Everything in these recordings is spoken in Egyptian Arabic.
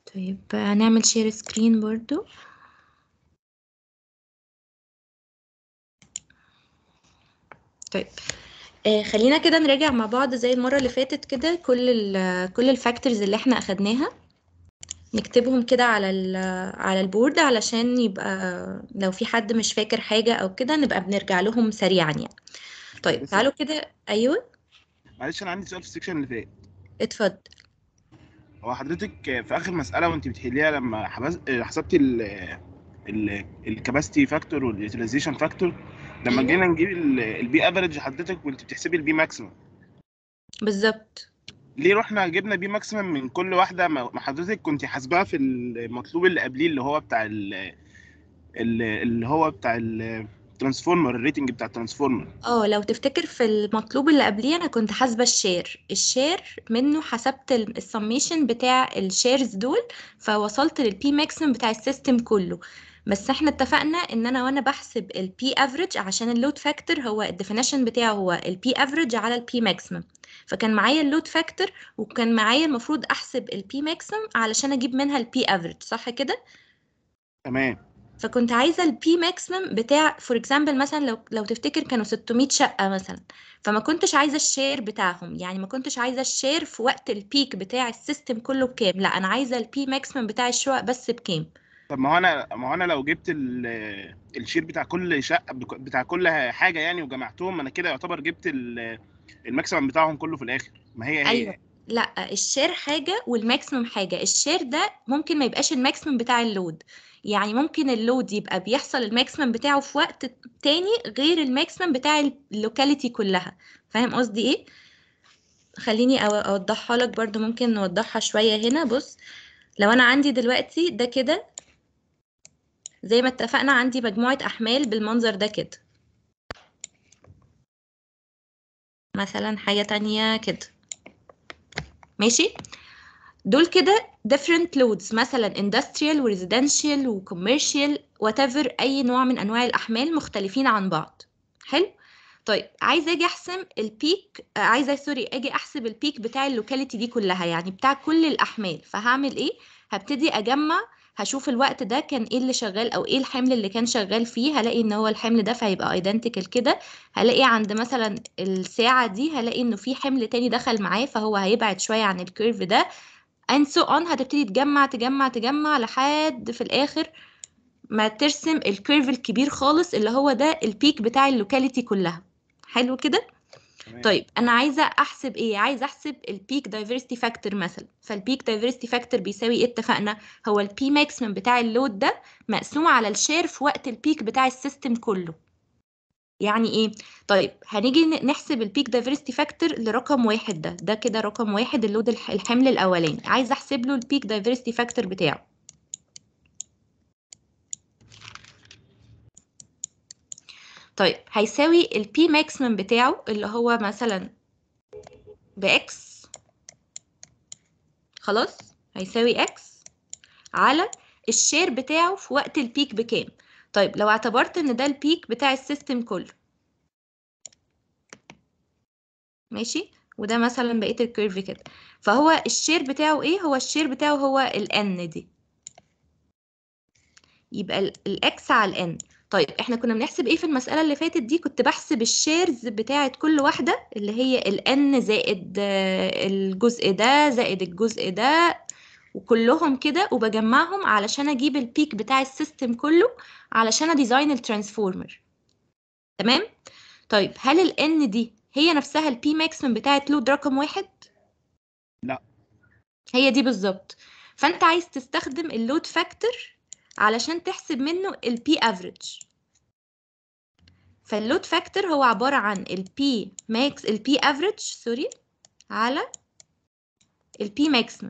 طيب هنعمل شير سكرين برضو طيب آه خلينا كده نراجع مع بعض زي المرة اللي فاتت كده كل ال كل الفاكتورز اللي احنا أخدناها نكتبهم كده على ال على البورد علشان يبقى لو في حد مش فاكر حاجة أو كده نبقى بنرجع لهم سريعا يعني طيب بس- تعالوا كده أيوه معلش انا عندي سؤال في السكشن اللي فات اتفضل هو حضرتك في اخر مساله وانت بتحليها لما حبس... حسبتي ال ال الكباستي فاكتور واليوتيلايزيشن فاكتور لما أيوة. جينا نجيب البي افريج حضرتك وانت بتحسبي البي ماكسيمم بالظبط ليه رحنا جبنا بي ماكسيمم من كل واحده ما ما حضرتك كنت حاسباها في المطلوب اللي قبليه اللي هو بتاع ال ال- اللي هو بتاع الترانسفورمر الريتنج بتاع الترانسفورمر اه لو تفتكر في المطلوب اللي قبليه انا كنت حاسبه الشير الشير منه حسبت السميشن بتاع الشيرز دول فوصلت للبي ماكسيمم بتاع السيستم كله بس احنا اتفقنا ان انا وانا بحسب البي افريج عشان اللود فاكتور هو الديفينيشن بتاعه هو البي افريج على البي ماكسيمم فكان معايا اللود فاكتور وكان معايا المفروض احسب البي ماكسيمم علشان اجيب منها البي افريج صح كده تمام فكنت عايزه البي ماكسيمم بتاع فور اكزامبل مثلا لو لو تفتكر كانوا 600 شقه مثلا فما كنتش عايزه الشير بتاعهم يعني ما كنتش عايزه الشير في وقت البيك بتاع السيستم كله بكام لا انا عايزه البي ماكسيمم بتاع الشقق بس بكام طب ما هو انا ما هو انا لو جبت ال- الشير بتاع كل شقه بك- بتاع كل حاجه يعني وجمعتهم انا كده يعتبر جبت ال- الماكسيمم بتاعهم كله في الاخر ما هي هي ايوه لا الشير حاجه والماكسيمم حاجه الشير ده ممكن ما يبقاش الماكسيمم بتاع اللود يعني ممكن اللود يبقى بيحصل الماكسيمم بتاعه في وقت تاني غير الماكسيمم بتاع اللوكاليتي كلها فاهم قصدي ايه خليني أو- اوضحها لك برضو ممكن نوضحها شويه هنا بص لو انا عندي دلوقتي ده كده زي ما اتفقنا عندي مجموعه احمال بالمنظر ده كده مثلا حاجه تانية كده ماشي دول كده different loads مثلا industrial و residential و commercial whatever أي نوع من أنواع الأحمال مختلفين عن بعض حلو طيب عايزة أجي أحسب البيك آه، عايزة سوري أجي أحسب البيك بتاع اللوكاليتي دي كلها يعني بتاع كل الأحمال فهعمل إيه؟ هبتدي أجمع هشوف الوقت ده كان ايه اللي شغال او ايه الحمل اللي كان شغال فيه هلاقي ان هو الحمل ده فهيبقى ايدنتيكال كده هلاقي عند مثلا الساعة دي هلاقي انه في حمل تاني دخل معاه فهو هيبعد شوية عن الكيرف ده and so on هتبتدي تجمع تجمع تجمع لحد في الآخر ما ترسم الكيرف الكبير خالص اللي هو ده البيك بتاع اللوكاليتي كلها حلو كده تمام. طيب انا عايزه احسب ايه عايزه احسب البيك دايفرستي فاكتور مثلا فالبيك دايفرستي فاكتور بيساوي ايه اتفقنا هو البي ماكسيمم بتاع اللود ده مقسوم على الشير في وقت البيك بتاع السيستم كله يعني ايه طيب هنيجي ن- نحسب البيك دايفرستي فاكتور لرقم واحد ده ده كده رقم واحد اللود الح- الحمل الاولاني عايزه احسب له البيك دايفرستي فاكتور بتاعه طيب هيساوي البي ماكسيمم بتاعه اللي هو مثلا بإكس خلاص هيساوي إكس على الشير بتاعه في وقت البيك بكام طيب لو اعتبرت ان ده البيك بتاع السيستم كله ماشي وده مثلا بقية الكيرف كده فهو الشير بتاعه ايه هو الشير بتاعه هو الان دي يبقى الاكس على الان طيب احنا كنا بنحسب ايه في المسألة اللي فاتت دي كنت بحسب الشيرز بتاعت كل واحدة اللي هي الان زائد آه، الجزء ده زائد الجزء ده وكلهم كده وبجمعهم علشان اجيب البيك بتاع السيستم كله علشان اديزاين الترانسفورمر تمام طيب هل الان دي هي نفسها البي ماكسيمم بتاعت لود رقم واحد لا. هي دي بالظبط فانت عايز تستخدم اللود فاكتور علشان تحسب منه البي افريج فاللود فاكتور هو عبارة عن البي ماكس البي افريج سوري على البي ماكسيمم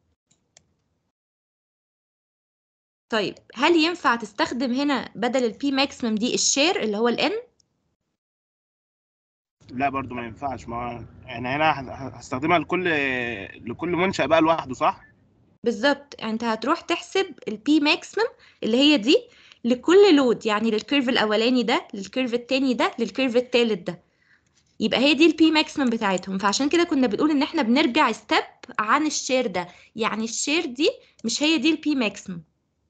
طيب هل ينفع تستخدم هنا بدل البي ماكسيمم دي الشير اللي هو الان لا برضو ما ينفعش ما هو يعني هنا ه- هستخدمها لكل لكل منشأ بقى لوحده صح؟ بالظبط يعني انت هتروح تحسب البي ماكسيمم اللي هي دي لكل لود يعني للكيرف الاولاني ده للكيرف التاني ده للكيرف التالت ده يبقى هي دي البي ماكسيمم بتاعتهم فعشان كده كنا بنقول ان احنا بنرجع ستيب عن الشير ده يعني الشير دي مش هي دي البي ماكسيمم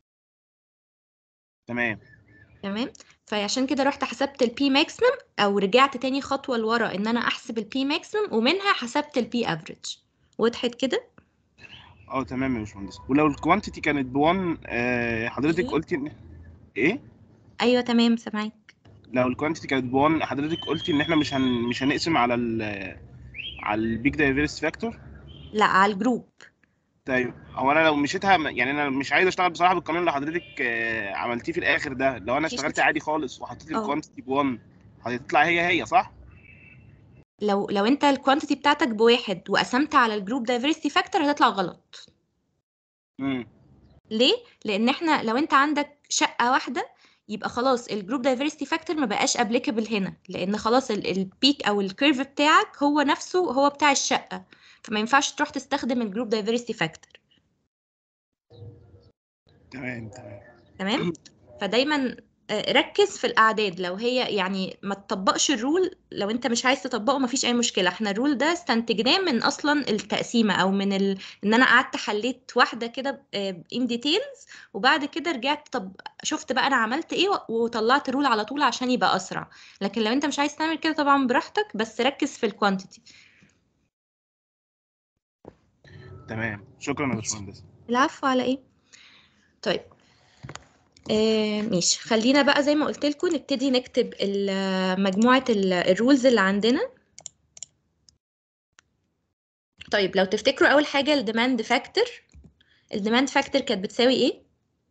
تمام تمام فعشان كده رحت حسبت البي ماكسيمم او رجعت تاني خطوه لورا ان انا احسب البي ماكسيمم ومنها حسبت البي افريج وضحت كده اه تمام يا باشمهندس ولو الكوانتيتي كانت ب 1 آه حضرتك إيه؟ قلتي ان ايه ايوه تمام سامعاك لو الكوانتيتي كانت ب 1 حضرتك قلتي ان احنا مش هن... مش هنقسم على ال على البيج دايفيرس فاكتور لا على الجروب طيب هو انا لو مشيتها يعني انا مش عايز اشتغل بصراحه بالقانون اللي حضرتك آه، عملتيه في الاخر ده لو انا مفيش اشتغلت مشكلة. عادي خالص وحطيت اه. الكوانتيتي ب 1 هتطلع هي هي صح؟ لو لو انت الكوانتيتي بتاعتك بواحد وقسمت على الجروب دايفرستي فاكتور هتطلع غلط امم ليه لان احنا لو انت عندك شقه واحده يبقى خلاص الجروب دايفرستي فاكتور ما بقاش ابليكابل هنا لان خلاص البيك او الكيرف بتاعك هو نفسه هو بتاع الشقه فما ينفعش تروح تستخدم الجروب دايفرستي فاكتور تمام تمام تمام فدايما آه، ركز في الاعداد لو هي يعني ما تطبقش الرول لو انت مش عايز تطبقه ما فيش اي مشكله احنا الرول ده استنتجناه من اصلا التقسيمه او من ال... ان انا قعدت حليت واحده كده ان ديتيلز وبعد كده رجعت طب شفت بقى انا عملت ايه و- وطلعت رول على طول عشان يبقى اسرع لكن لو انت مش عايز تعمل كده طبعا براحتك بس ركز في الكوانتيتي تمام شكرا يا باشمهندس العفو على ايه طيب آه ماشي خلينا بقى زي ما قلت لكم نبتدي نكتب ال- مجموعة الرولز اللي عندنا طيب لو تفتكروا أول حاجة الديماند فاكتور الديماند فاكتور كانت بتساوي ايه؟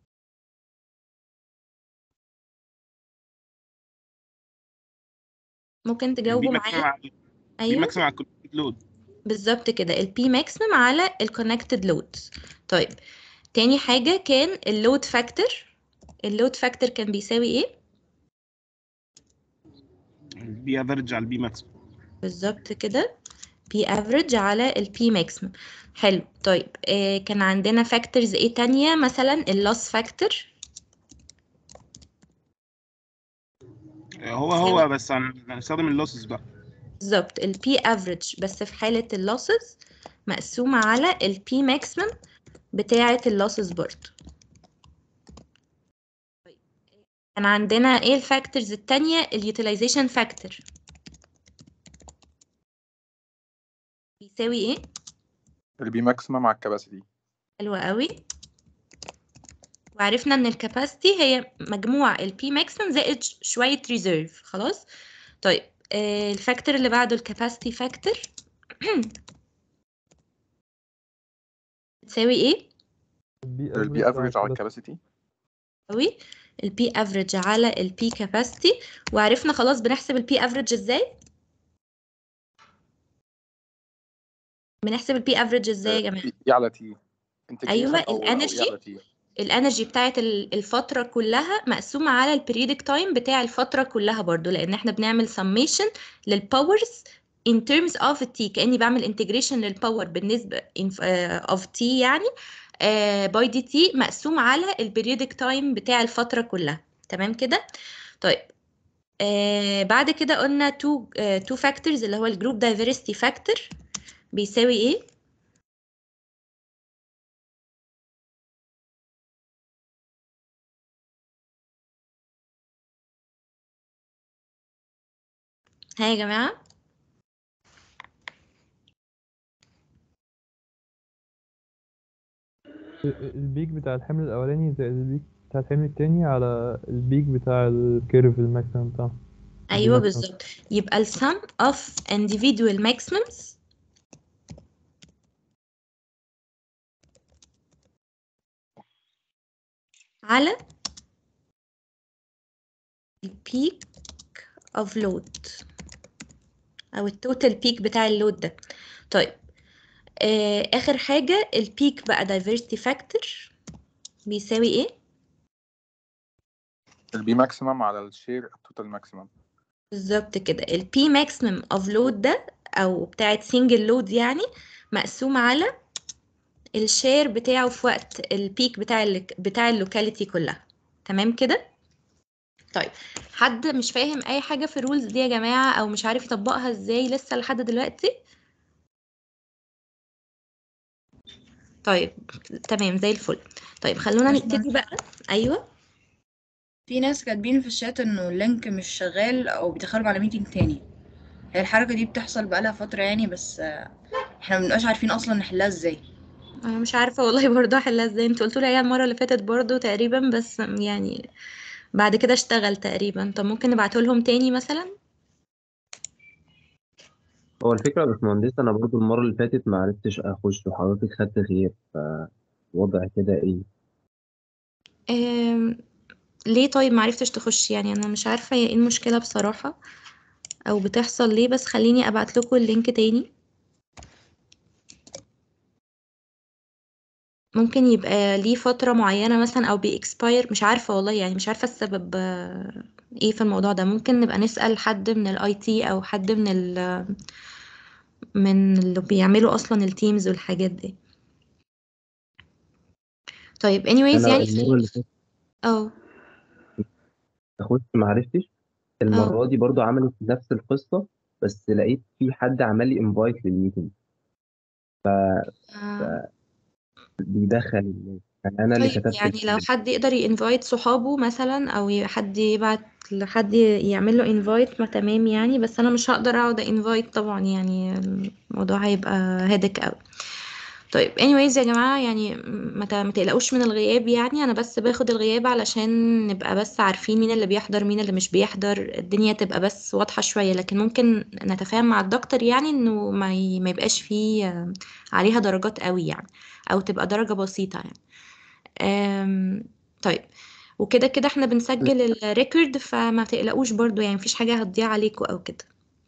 ممكن البي تجاوبوا ماكسيمم معايا على البي ايوه ماكسيمم على الكونكتد لود بالظبط كده البي ماكسيمم على الكونكتد لودز طيب تاني حاجة كان اللود فاكتور اللود فاكتور كان بيساوي ايه؟ البي افريج على البي ماكسيمم بالظبط كده بي افريج على البي ماكسيمم حلو طيب آه كان عندنا فاكتورز ايه تانية مثلا اللوس فاكتور هو هو بس هن- هنستخدم اللوسز بقى بالظبط البي افريج بس في حالة اللوسز مقسومة على البي ماكسيمم بتاعة اللوسز برضه طيب، كان عندنا ايه الفاكتورز التانية اليوتيلايزيشن فاكتور بيساوي ايه البي ماكسيمم مع الكباسيتي حلوة قوي وعرفنا ان الكاباسيتي هي مجموع البي ماكسيمم زائد ش- شوية ريزيرف خلاص طيب آه الفاكتور اللي بعده الكاباسيتي فاكتور بتساوي ايه البي افريج على الكباسيتي قوي البي افريج على البي كاباسيتي وعرفنا خلاص بنحسب البي افريج ازاي بنحسب البي افريج ازاي يا جماعه اي على تي أيوة، الانرجي. على تي الانرجي بتاعت ال- الفتره كلها مقسومه على البريودك تايم بتاع الفتره كلها برضو لان احنا بنعمل summation للباورز in terms of t كاني بعمل integration للباور بالنسبه in, uh, of t يعني باي دي تي مقسوم على البريودك تايم بتاع الفتره كلها تمام كده طيب آه بعد كده قلنا تو تو فاكتورز اللي هو الجروب دايفرستي فاكتور بيساوي ايه ها يا جماعه البيك بتاع الحمل الأولاني زائد البيك بتاع الحمل التاني على البيك بتاع الكيرف الماكسيمم بتاعه ايوه maximum. بالظبط يبقى ال sum of individual maximums على ال peak of load او التوتال بيك بتاع اللود ده طيب آه اخر حاجه البيك بقى diversity factor بيساوي ايه البي ماكسيمم على الشير التوتال ماكسيمم بالظبط كده ال P maximum of load ده أو بتاعة single load يعني مقسوم على الشير بتاعه في وقت البيك بتاع ال بتاع اللوكاليتي كلها تمام كده طيب حد مش فاهم اي حاجه في الرولز دي يا جماعه او مش عارف يطبقها ازاي لسه لحد دلوقتي طيب تمام زي الفل طيب خلونا باشمهندس. نبتدي بقى ايوه في ناس كاتبين في الشات انه اللينك مش شغال او بيدخلوا على ميتنج تاني هي الحركة دي بتحصل بقالها فترة يعني بس آه، احنا مبنبقاش عارفين اصلا نحلها ازاي انا مش عارفه والله برضه احلها ازاي انت قلتوا لي عليها المره اللي فاتت برضه تقريبا بس يعني بعد كده اشتغل تقريبا طب ممكن نبعته لهم تاني مثلا هو الفكرة يا باشمهندس أنا برضو المرة اللي فاتت ما عرفتش أخش وحضرتك خدت غياب فوضع كده إيه؟ أم... ليه طيب معرفتش تخش يعني انا مش عارفه هي ايه المشكله بصراحه او بتحصل ليه بس خليني ابعت لكم اللينك تاني ممكن يبقى ليه فترة معينة مثلا أو بيكسباير مش عارفة والله يعني مش عارفة السبب آه، ايه في الموضوع ده ممكن نبقى نسأل حد من الاي تي أو حد من ال من اللي بيعملوا أصلا التيمز والحاجات دي طيب anyways أنا يعني المرة اللي فاتت اه أخش ما عرفتش المرة دي برضو عملت نفس القصة بس لقيت في حد عمل لي انفايت للميتنج آه، بيدخل الناس يعني أنا اللي طيب كتبت يعني لو حد يقدر ينفايت صحابه مثلا او ي- حد يبعت لحد ي- يعمل له انفايت ما تمام يعني بس انا مش هقدر اقعد انفايت طبعا يعني الموضوع هيبقى هيدك قوي طيب anyways يا جماعة يعني ما ت- ما تقلقوش من الغياب يعني انا بس باخد الغياب علشان نبقى بس عارفين مين اللي بيحضر مين اللي مش بيحضر الدنيا تبقى بس واضحة شوية لكن ممكن نتفاهم مع الدكتور يعني انه ما ي- ما يبقاش فيه آه، عليها درجات قوي يعني او تبقى درجة بسيطة يعني أم، طيب وكده كده احنا بنسجل الريكورد فما تقلقوش برضو يعني مفيش حاجة هتضيع عليكم او كده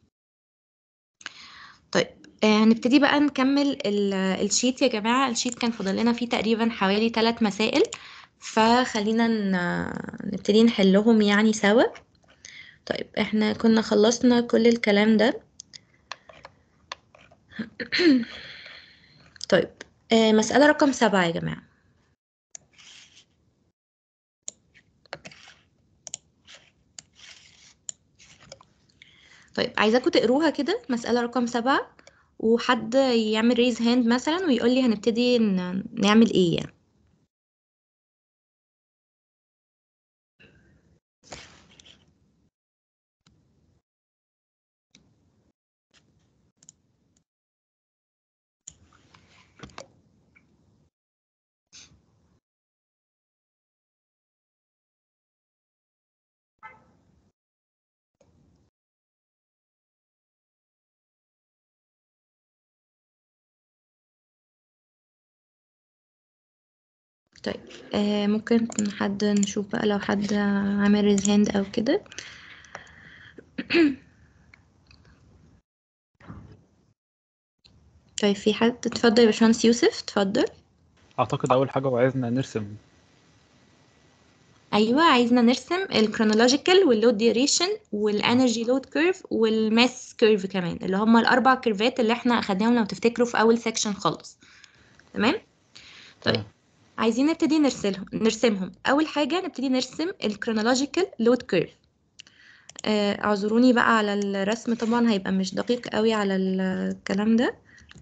طيب آه، هنبتدي بقى نكمل ال- الشيت يا جماعة الشيت كان فاضل لنا فيه تقريبا حوالي ثلاث مسائل فخلينا ن- نبتدي نحلهم يعني سوا طيب احنا كنا خلصنا كل الكلام ده طيب آه، مسألة رقم سبعة يا جماعة طيب عايزاكم تقروها كده مسألة رقم سبعة وحد يعمل ريز هاند مثلا ويقول لي هنبتدي ن- نعمل ايه يعني طيب آه ممكن حد نشوف بقى لو حد عامل ريز هاند او كده طيب في حد اتفضل يا باشمهندس يوسف اتفضل اعتقد اول حاجه هو عايزنا نرسم ايوه عايزنا نرسم الكرونولوجيكال واللود ديوريشن والانرجي لود كيرف والماس كيرف كمان اللي هم الاربع كيرفات اللي احنا اخدناهم لو تفتكروا في اول سيكشن خالص تمام طيب تمام. عايزين نبتدي نرسلهم نرسمهم اول حاجه نبتدي نرسم الكرونولوجيكال لود كيرف اعذروني بقى على الرسم طبعا هيبقى مش دقيق قوي على ال- الكلام ده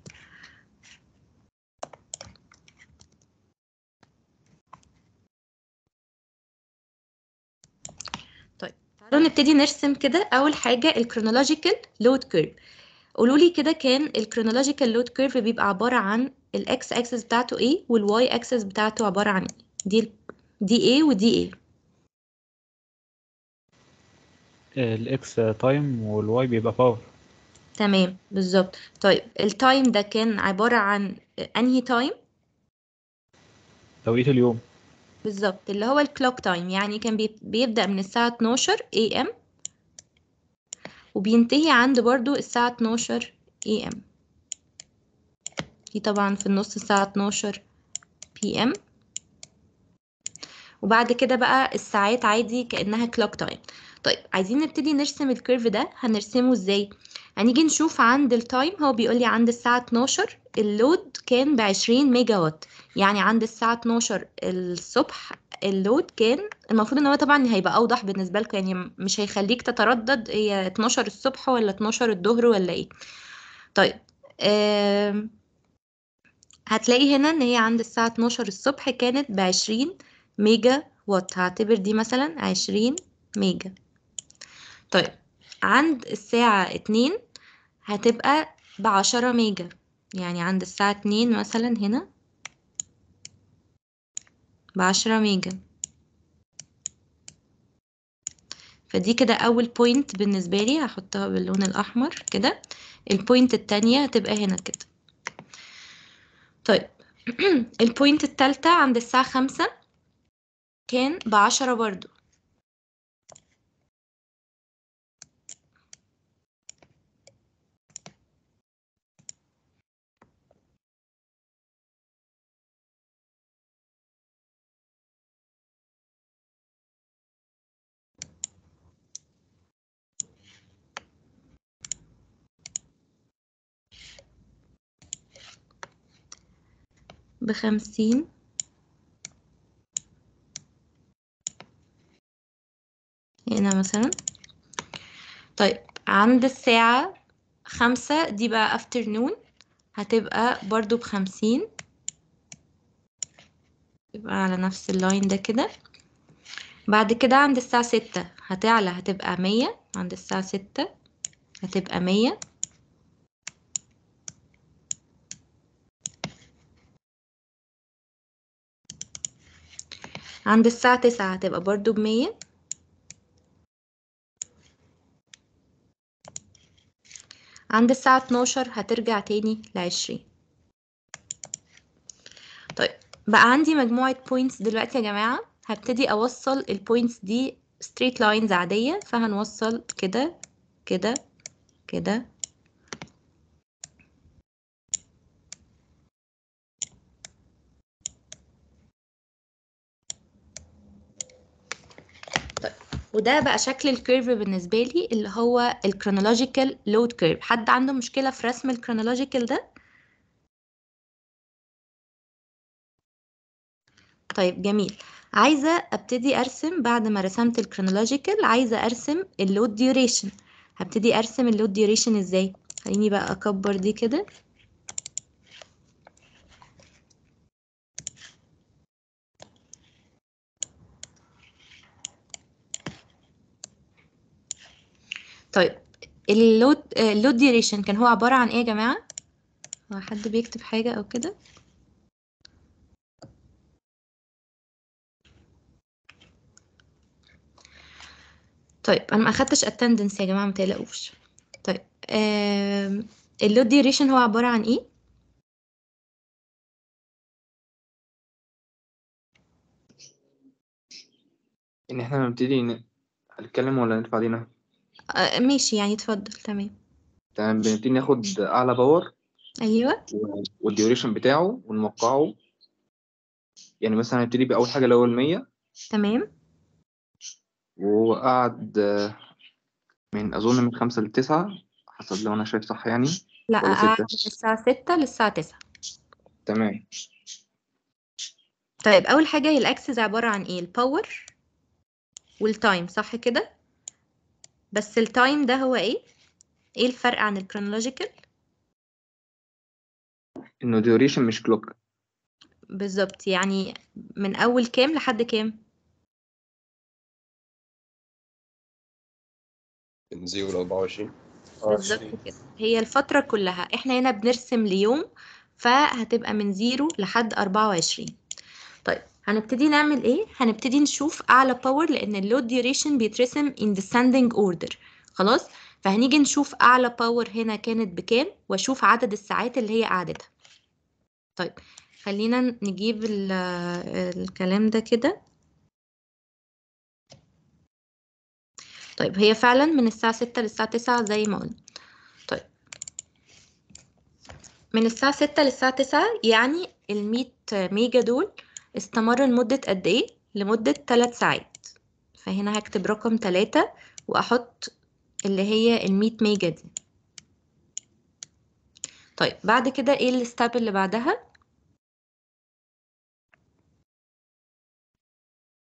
طيب تعالوا نبتدي نرسم كده اول حاجه الكرونولوجيكال لود كيرف قولوا لي كده كان الكرونولوجيكال لود كيرف بيبقى عباره عن الاكس اكسس بتاعته ايه والواي اكسس بتاعته عباره عن ايه دي دي ايه ودي ايه الاكس تايم والواي بيبقى باور تمام بالظبط طيب التايم ده كان عباره عن انهي تايم توقيت اليوم بالظبط اللي هو الكلوك تايم يعني كان بي- بيبدأ من الساعة 12 AM وبينتهي عند برضو الساعة 12 AM دي طبعا في النص الساعة 12 PM وبعد كده بقى الساعات عادي كأنها كلوك تايم طيب عايزين نبتدي نرسم الكيرف ده هنرسمه ازاي هنيجي نشوف عند التايم هو بيقول لي عند الساعة 12 اللود كان ب 20 ميجا وات يعني عند الساعة 12 الصبح اللود كان المفروض ان هو طبعا هيبقى اوضح بالنسبه لكم يعني مش هيخليك تتردد هي 12 الصبح ولا 12 الظهر ولا ايه طيب آم، هتلاقي هنا ان هي عند الساعه 12 الصبح كانت ب 20 ميجا وات هعتبر دي مثلا 20 ميجا طيب عند الساعه 2 هتبقى ب 10 ميجا يعني عند الساعه 2 مثلا هنا بعشرة ميجا فدي كده أول بوينت بالنسبة لي هحطها باللون الأحمر كده البوينت التانية هتبقى هنا كده طيب البوينت التالتة عند الساعة خمسة كان بعشرة برضو بخمسين هنا مثلا طيب عند الساعة خمسة دي بقى afternoon هتبقى برضو بخمسين يبقى على نفس اللاين ده كده بعد كده عند الساعة ستة هتعلى هتبقى مية عند الساعة ستة هتبقى مية عند الساعة تسعة هتبقى برضو بمية عند الساعة اتناشر هترجع تاني لعشرين طيب بقى عندي مجموعة points دلوقتي يا جماعة هبتدي أوصل البوينتس دي straight lines عادية فهنوصل كده كده كده طيب وده بقى شكل الكيرف بالنسبة لي اللي هو الكرونولوجيكال لود كيرف حد عنده مشكلة في رسم الكرونولوجيكال ده طيب جميل عايزة ابتدي ارسم بعد ما رسمت الكرونولوجيكال عايزة ارسم اللود ديوريشن هبتدي ارسم اللود ديوريشن ازاي خليني بقى اكبر دي كده طيب اللود اللود ديوريشن كان هو عبارة عن ايه يا جماعة هو حد بيكتب حاجة او كده طيب انا ما اخدتش اتندنس يا جماعه ما تقلقوش طيب آم، اللود ديوريشن هو عباره عن ايه ان احنا نبتدي ن- هنتكلم ولا نرفع ايدينا آه ماشي يعني اتفضل تمام تمام بنبتدي ناخد اعلى باور ايوه و- والديوريشن بتاعه ونوقعه يعني مثلا هنبتدي باول حاجه الاول 100 تمام وهو قعد آه، من اظن من خمسة لتسعة حسب لو انا شايف صح يعني لا ولا قاعد ستة من الساعه 6 للساعه 9 تمام طيب اول حاجه هي الاكسس عباره عن ايه الباور والتايم صح كده بس التايم ده هو ايه ايه الفرق عن الكرونولوجيكال انه ديوريشن مش كلوك بالظبط يعني من اول كام لحد كام من زيرو ل 24 بالظبط كده هي الفترة كلها احنا هنا بنرسم ليوم فهتبقى من زيرو لحد أربعة وعشرين طيب هنبتدي نعمل ايه؟ هنبتدي نشوف أعلى باور لأن اللود ديوريشن بيترسم in descending order خلاص؟ فهنيجي نشوف أعلى باور هنا كانت بكام وأشوف عدد الساعات اللي هي قعدتها طيب خلينا نجيب ال- الكلام ده كده طيب هي فعلا من الساعة ستة للساعة تسعة زي ما قلنا طيب من الساعة ستة للساعة تسعة يعني المية ميجا دول استمروا لمدة قد ايه؟ لمدة تلات ساعات فهنا هكتب رقم تلاتة وأحط اللي هي المية ميجا دي طيب بعد كده ايه الستاب اللي بعدها؟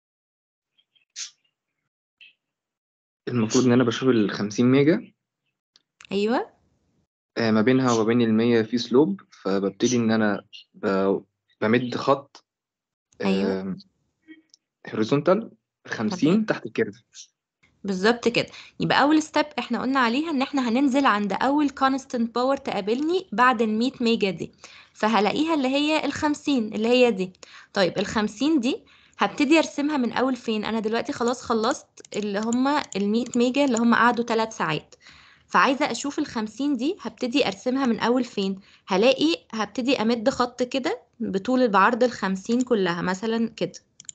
المفروض إن أنا بشوف ال 50 ميجا ايوه آه، ما بينها وما بين المية في سلوب فببتدي إن أنا ب- بمد خط أيوة. هوريزونتال 50 تحت الكيرف بالظبط كده يبقى اول ستيب احنا قلنا عليها ان احنا هننزل عند اول كونستنت باور تقابلني بعد ال 100 ميجا دي فهلاقيها اللي هي ال 50 اللي هي دي طيب ال 50 دي هبتدي ارسمها من اول فين انا دلوقتي خلاص خلصت اللي هما ال 100 ميجا اللي هما قعدوا 3 ساعات فعايزه اشوف ال 50 دي هبتدي ارسمها من اول فين هلاقي هبتدي امد خط كده بطول بعرض ال 50 كلها مثلا كده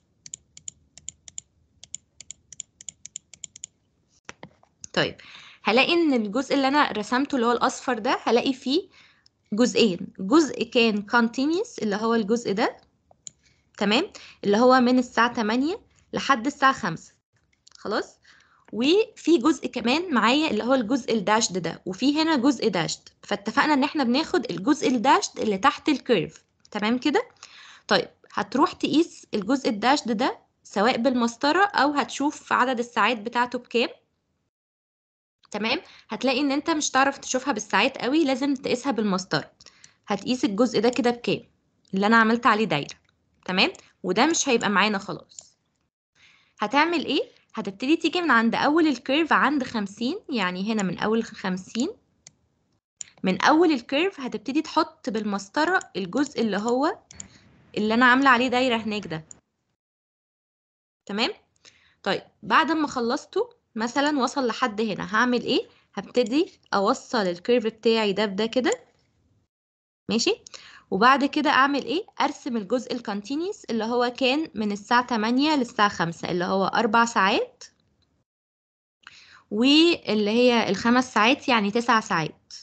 طيب هلاقي ان الجزء اللي انا رسمته اللي هو الاصفر ده هلاقي فيه جزئين جزء كان continuous اللي هو الجزء ده تمام اللي هو من الساعة 8 لحد الساعة 5 خلاص وفي جزء كمان معايا اللي هو الجزء الداشد ده وفي هنا جزء داشد فاتفقنا ان احنا بناخد الجزء الداشد اللي تحت الكيرف تمام كده طيب هتروح تقيس الجزء الداشد ده سواء بالمسطرة او هتشوف عدد الساعات بتاعته بكام تمام هتلاقي ان انت مش هتعرف تشوفها بالساعات قوي لازم تقيسها بالمسطره هتقيس الجزء ده كده بكام اللي انا عملت عليه دايره تمام وده مش هيبقى معانا خلاص هتعمل ايه هتبتدي تيجي من عند اول الكيرف عند 50 يعني هنا من اول 50 من اول الكيرف هتبتدي تحط بالمسطره الجزء اللي هو اللي انا عامله عليه دايره هناك ده تمام طيب بعد ما خلصته مثلا وصل لحد هنا هعمل ايه هبتدي اوصل الكيرف بتاعي ده بده كده ماشي وبعد كده اعمل ايه ارسم الجزء الكونتينيوس اللي هو كان من الساعة 8 للساعة 5 اللي هو اربع ساعات واللي هي الخمس ساعات يعني تسع ساعات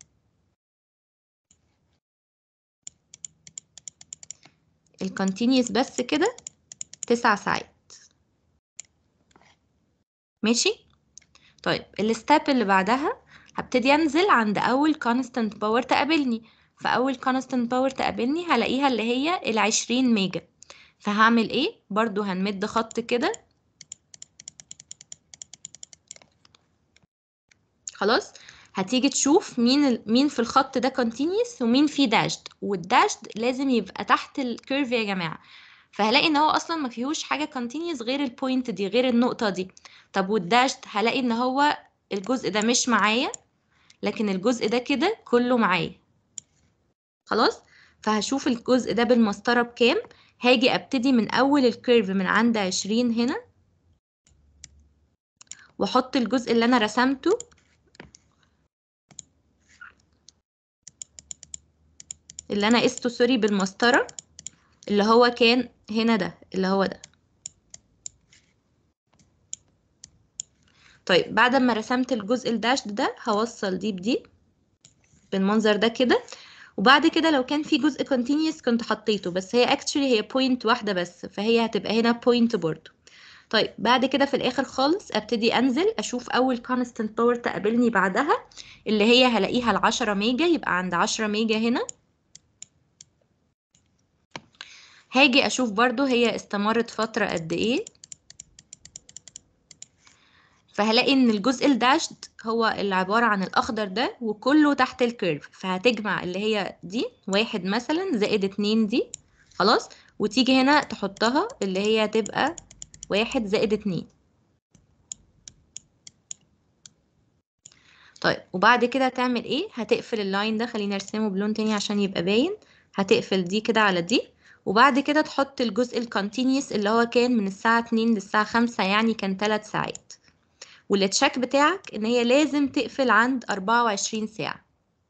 الكونتينيوس بس كده تسع ساعات ماشي طيب الستيب اللي بعدها هبتدي انزل عند اول كونستانت باور تقابلني فاول كونستانت باور تقابلني هلاقيها اللي هي العشرين ميجا فهعمل ايه برضو هنمد خط كده خلاص هتيجي تشوف مين ال... مين في الخط ده continuous ومين فيه داشد والداشد لازم يبقى تحت الكيرف يا جماعه فهلاقي ان هو اصلا ما فيهوش حاجه continuous غير البوينت دي غير النقطه دي طب والداشد هلاقي ان هو الجزء ده مش معايا لكن الجزء ده كده كله معايا خلاص فهشوف الجزء ده بالمسطره بكام هاجي ابتدي من اول الكيرف من عند عشرين هنا واحط الجزء اللي انا رسمته اللي انا قسته سوري بالمسطره اللي هو كان هنا ده اللي هو ده طيب بعد ما رسمت الجزء الداش ده هوصل دي بدي بالمنظر ده كده وبعد كده لو كان في جزء continuous كنت حطيته بس هي actually هي point واحدة بس فهي هتبقى هنا point برضو طيب بعد كده في الآخر خالص أبتدي أنزل أشوف أول constant power تقابلني بعدها اللي هي هلاقيها العشرة ميجا يبقى عند عشرة ميجا هنا هاجي أشوف برضو هي استمرت فترة قد إيه فهلاقي ان الجزء الداشد هو اللي عبارة عن الاخضر ده وكله تحت الكيرف فهتجمع اللي هي دي واحد مثلا زائد اتنين دي خلاص وتيجي هنا تحطها اللي هي هتبقى واحد زائد اتنين طيب وبعد كده هتعمل ايه هتقفل اللاين ده خليني ارسمه بلون تاني عشان يبقى باين هتقفل دي كده على دي وبعد كده تحط الجزء الكونتينيوس اللي هو كان من الساعة 2 للساعة 5 يعني كان 3 ساعات والتشيك بتاعك ان هي لازم تقفل عند 24 ساعة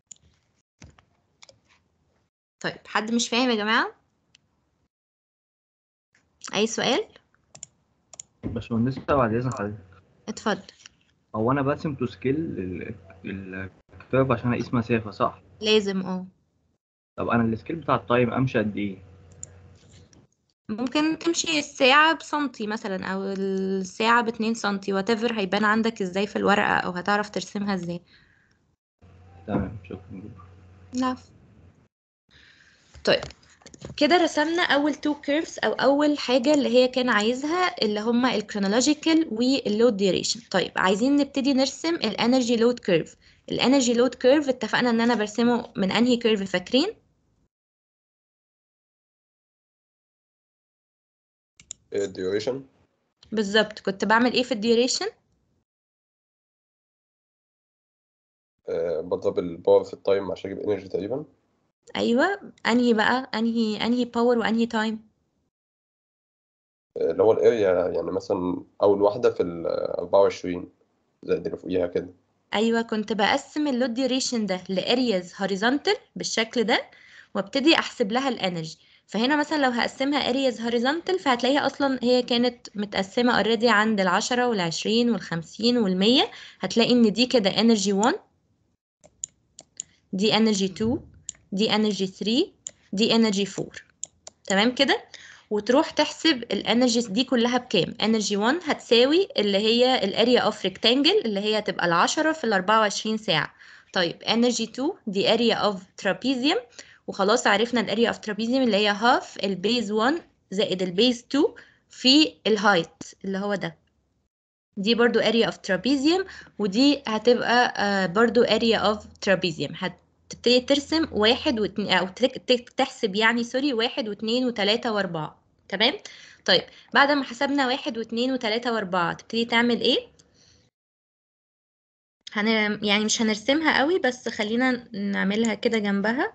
طيب حد مش فاهم يا جماعة اي سؤال باشمهندس بعد اذن حضرتك اتفضل هو انا برسم تو سكيل الكيرف عشان اقيس مسافه صح لازم اه طب انا السكيل بتاع التايم امشي قد ايه ممكن تمشي الساعة بسنتي مثلا أو الساعة باتنين سنتي whatever هيبان عندك ازاي في الورقة أو هتعرف ترسمها ازاي تمام شكرا جدا لا طيب كده رسمنا اول تو كيرفز او اول حاجه اللي هي كان عايزها اللي هما الكرونولوجيكال واللود ديوريشن طيب عايزين نبتدي نرسم الانرجي لود كيرف الانرجي لود كيرف اتفقنا ان انا برسمه من انهي كيرف فاكرين الديوريشن بالظبط كنت بعمل ايه في الديوريشن بضرب الباور في التايم عشان اجيب انرجي تقريبا ايوه انهي بقى انهي انهي باور وانهي تايم آه، اللي هو الاريا يعني مثلا اول واحده في ال 24 زائد اللي فوقيها كده ايوه كنت بقسم اللود ديوريشن ده لارياز هوريزونتال بالشكل ده وابتدي احسب لها الانرجي فهنا مثلا لو هقسمها ارياز هوريزونتال فهتلاقيها اصلا هي كانت متقسمه اوريدي عند العشرة والعشرين والخمسين والمية هتلاقي ان دي كده انرجي 1 دي انرجي 2 دي انرجي 3 دي انرجي 4 تمام كده وتروح تحسب الانرجيز دي كلها بكام انرجي 1 هتساوي اللي هي الاريا اوف ريكتانجل اللي هي تبقى العشرة في ال 24 ساعة طيب انرجي 2 دي اريا اوف ترابيزيوم وخلاص عرفنا الاريا اوف ترابيزيوم اللي هي هاف البيز 1 زائد البيز 2 في الهايت اللي هو ده دي برضو اريا اوف ترابيزيوم ودي هتبقى آه، برضو اريا اوف ترابيزيوم هتبتدي ترسم واحد واتنين او تك- تك- تحسب يعني سوري واحد واثنين وثلاثة واربعة تمام طيب بعد ما حسبنا واحد واثنين وثلاثة واربعة تبتدي تعمل ايه هن... يعني مش هنرسمها قوي بس خلينا نعملها كده جنبها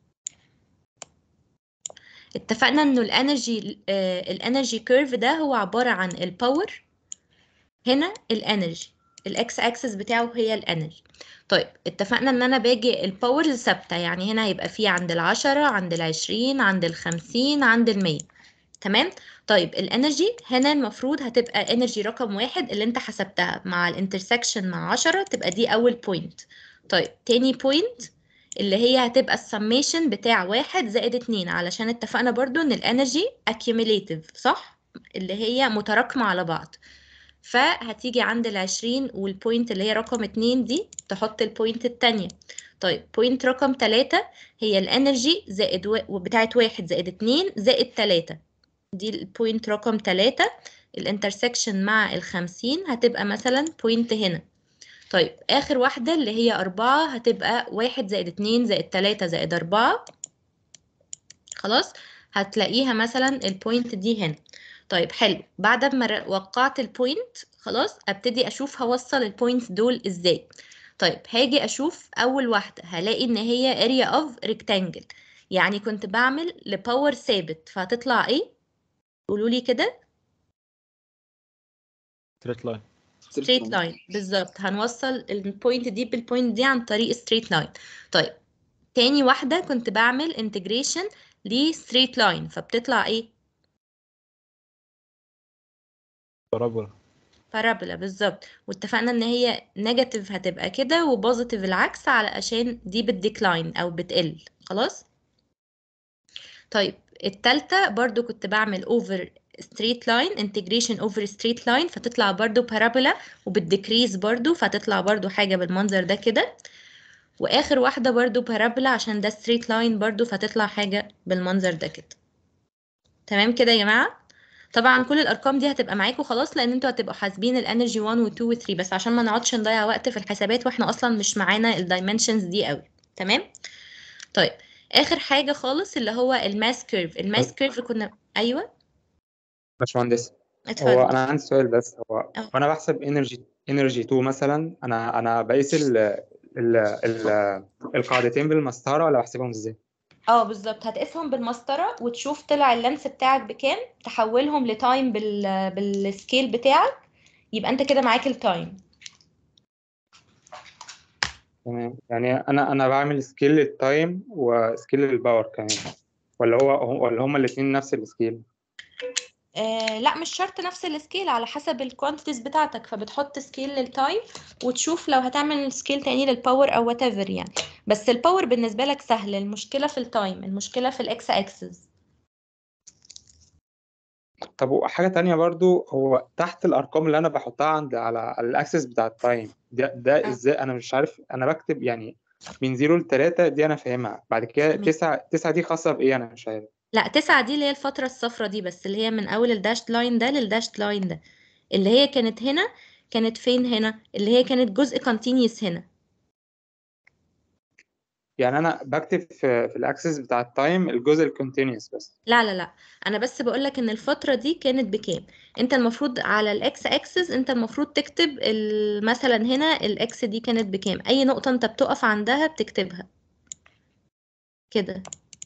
اتفقنا انه الانرجي آه، الانرجي كيرف ده هو عبارة عن الباور هنا الانرجي الاكس اكسس بتاعه هي الانرجي طيب اتفقنا ان انا باجي الباورز ثابته يعني هنا هيبقى في عند العشرة عند العشرين عند الخمسين عند المية تمام طيب الانرجي هنا المفروض هتبقى انرجي رقم واحد اللي انت حسبتها مع الانترسكشن مع عشرة تبقى دي اول بوينت طيب تاني بوينت اللي هي هتبقى السميشن بتاع واحد زائد اتنين علشان اتفقنا برضو ان الانرجي accumulative صح اللي هي متراكمة على بعض فهتيجي عند العشرين والبوينت اللي هي رقم اتنين دي تحط البوينت التانية طيب بوينت رقم تلاتة هي الانرجي زائد و... بتاعت واحد زائد اتنين زائد تلاتة دي البوينت رقم تلاتة الانترسكشن مع الخمسين هتبقى مثلا بوينت هنا طيب آخر واحدة اللي هي أربعة هتبقى واحد زائد اتنين زائد تلاتة زائد أربعة خلاص هتلاقيها مثلا البوينت دي هنا طيب حلو بعد ما ر- وقعت البوينت خلاص ابتدي اشوف هوصل البوينتس دول ازاي طيب هاجي اشوف اول واحده هلاقي ان هي area of rectangle يعني كنت بعمل لباور ثابت فهتطلع ايه قولوا لي كده ستريت لاين straight line بالظبط هنوصل البوينت دي بالبوينت دي عن طريق straight line طيب تاني واحده كنت بعمل integration ل straight line فبتطلع ايه بارابولا بارابولا بالظبط واتفقنا ان هي نيجاتيف هتبقى كده وبوزيتيف العكس علشان دي بتديكلاين او بتقل خلاص طيب التالتة برضو كنت بعمل اوفر ستريت لاين انتجريشن اوفر ستريت لاين فتطلع برضو بارابولا وبتديكريز برضو فتطلع برضو حاجة بالمنظر ده كده واخر واحدة برضو بارابولا عشان ده ستريت لاين برضو فتطلع حاجة بالمنظر ده كده تمام كده يا جماعة طبعا كل الارقام دي هتبقى معاكم خلاص لان انتوا هتبقوا حاسبين الانرجي 1 و2 و3 بس عشان ما نقعدش نضيع وقت في الحسابات واحنا اصلا مش معانا الدايمنشنز دي قوي تمام طيب اخر حاجه خالص اللي هو الماس كيرف الماس كيرف كنا ايوه باشمهندس هو اتفضل انا عندي سؤال بس هو اه. وانا بحسب انرجي انرجي 2 مثلا انا انا بقيس ال ال ال القاعدتين بالمسطره ولا بحسبهم ازاي؟ اه بالظبط هتقيسهم بالمسطره وتشوف طلع اللانس بتاعك بكام تحولهم لتايم بال بالسكيل بتاعك يبقى انت كده معاك التايم تمام يعني انا انا بعمل سكيل للتايم وسكيل للباور كمان ولا هو ولا هما الاثنين نفس السكيل؟ آه لا مش شرط نفس السكيل على حسب الكوانتيتيز بتاعتك فبتحط سكيل للتايم وتشوف لو هتعمل سكيل تاني للباور او وات ايفر يعني بس الباور بالنسبه لك سهل المشكله في التايم المشكله في الاكس اكسس طب وحاجة تانية برضو هو تحت الأرقام اللي أنا بحطها عند على على الأكسس بتاع التايم ده, ده آه. إزاي أنا مش عارف أنا بكتب يعني من زيرو لتلاتة دي أنا فاهمها بعد كده تمام. تسعة تسعة دي خاصة بإيه أنا مش عارف لا تسعة دي اللي هي الفترة الصفرا دي بس اللي هي من أول الداشت لاين ده للداشت لاين ده اللي هي كانت هنا كانت فين هنا اللي هي كانت جزء continuous هنا يعني انا بكتب في في الاكسس بتاع التايم الجزء الكونتينيوس بس لا لا لا انا بس بقولك ان الفترة دي كانت بكام انت المفروض على الاكس اكسس انت المفروض تكتب ال- مثلا هنا الاكس دي كانت بكام اي نقطة انت بتقف عندها بتكتبها كده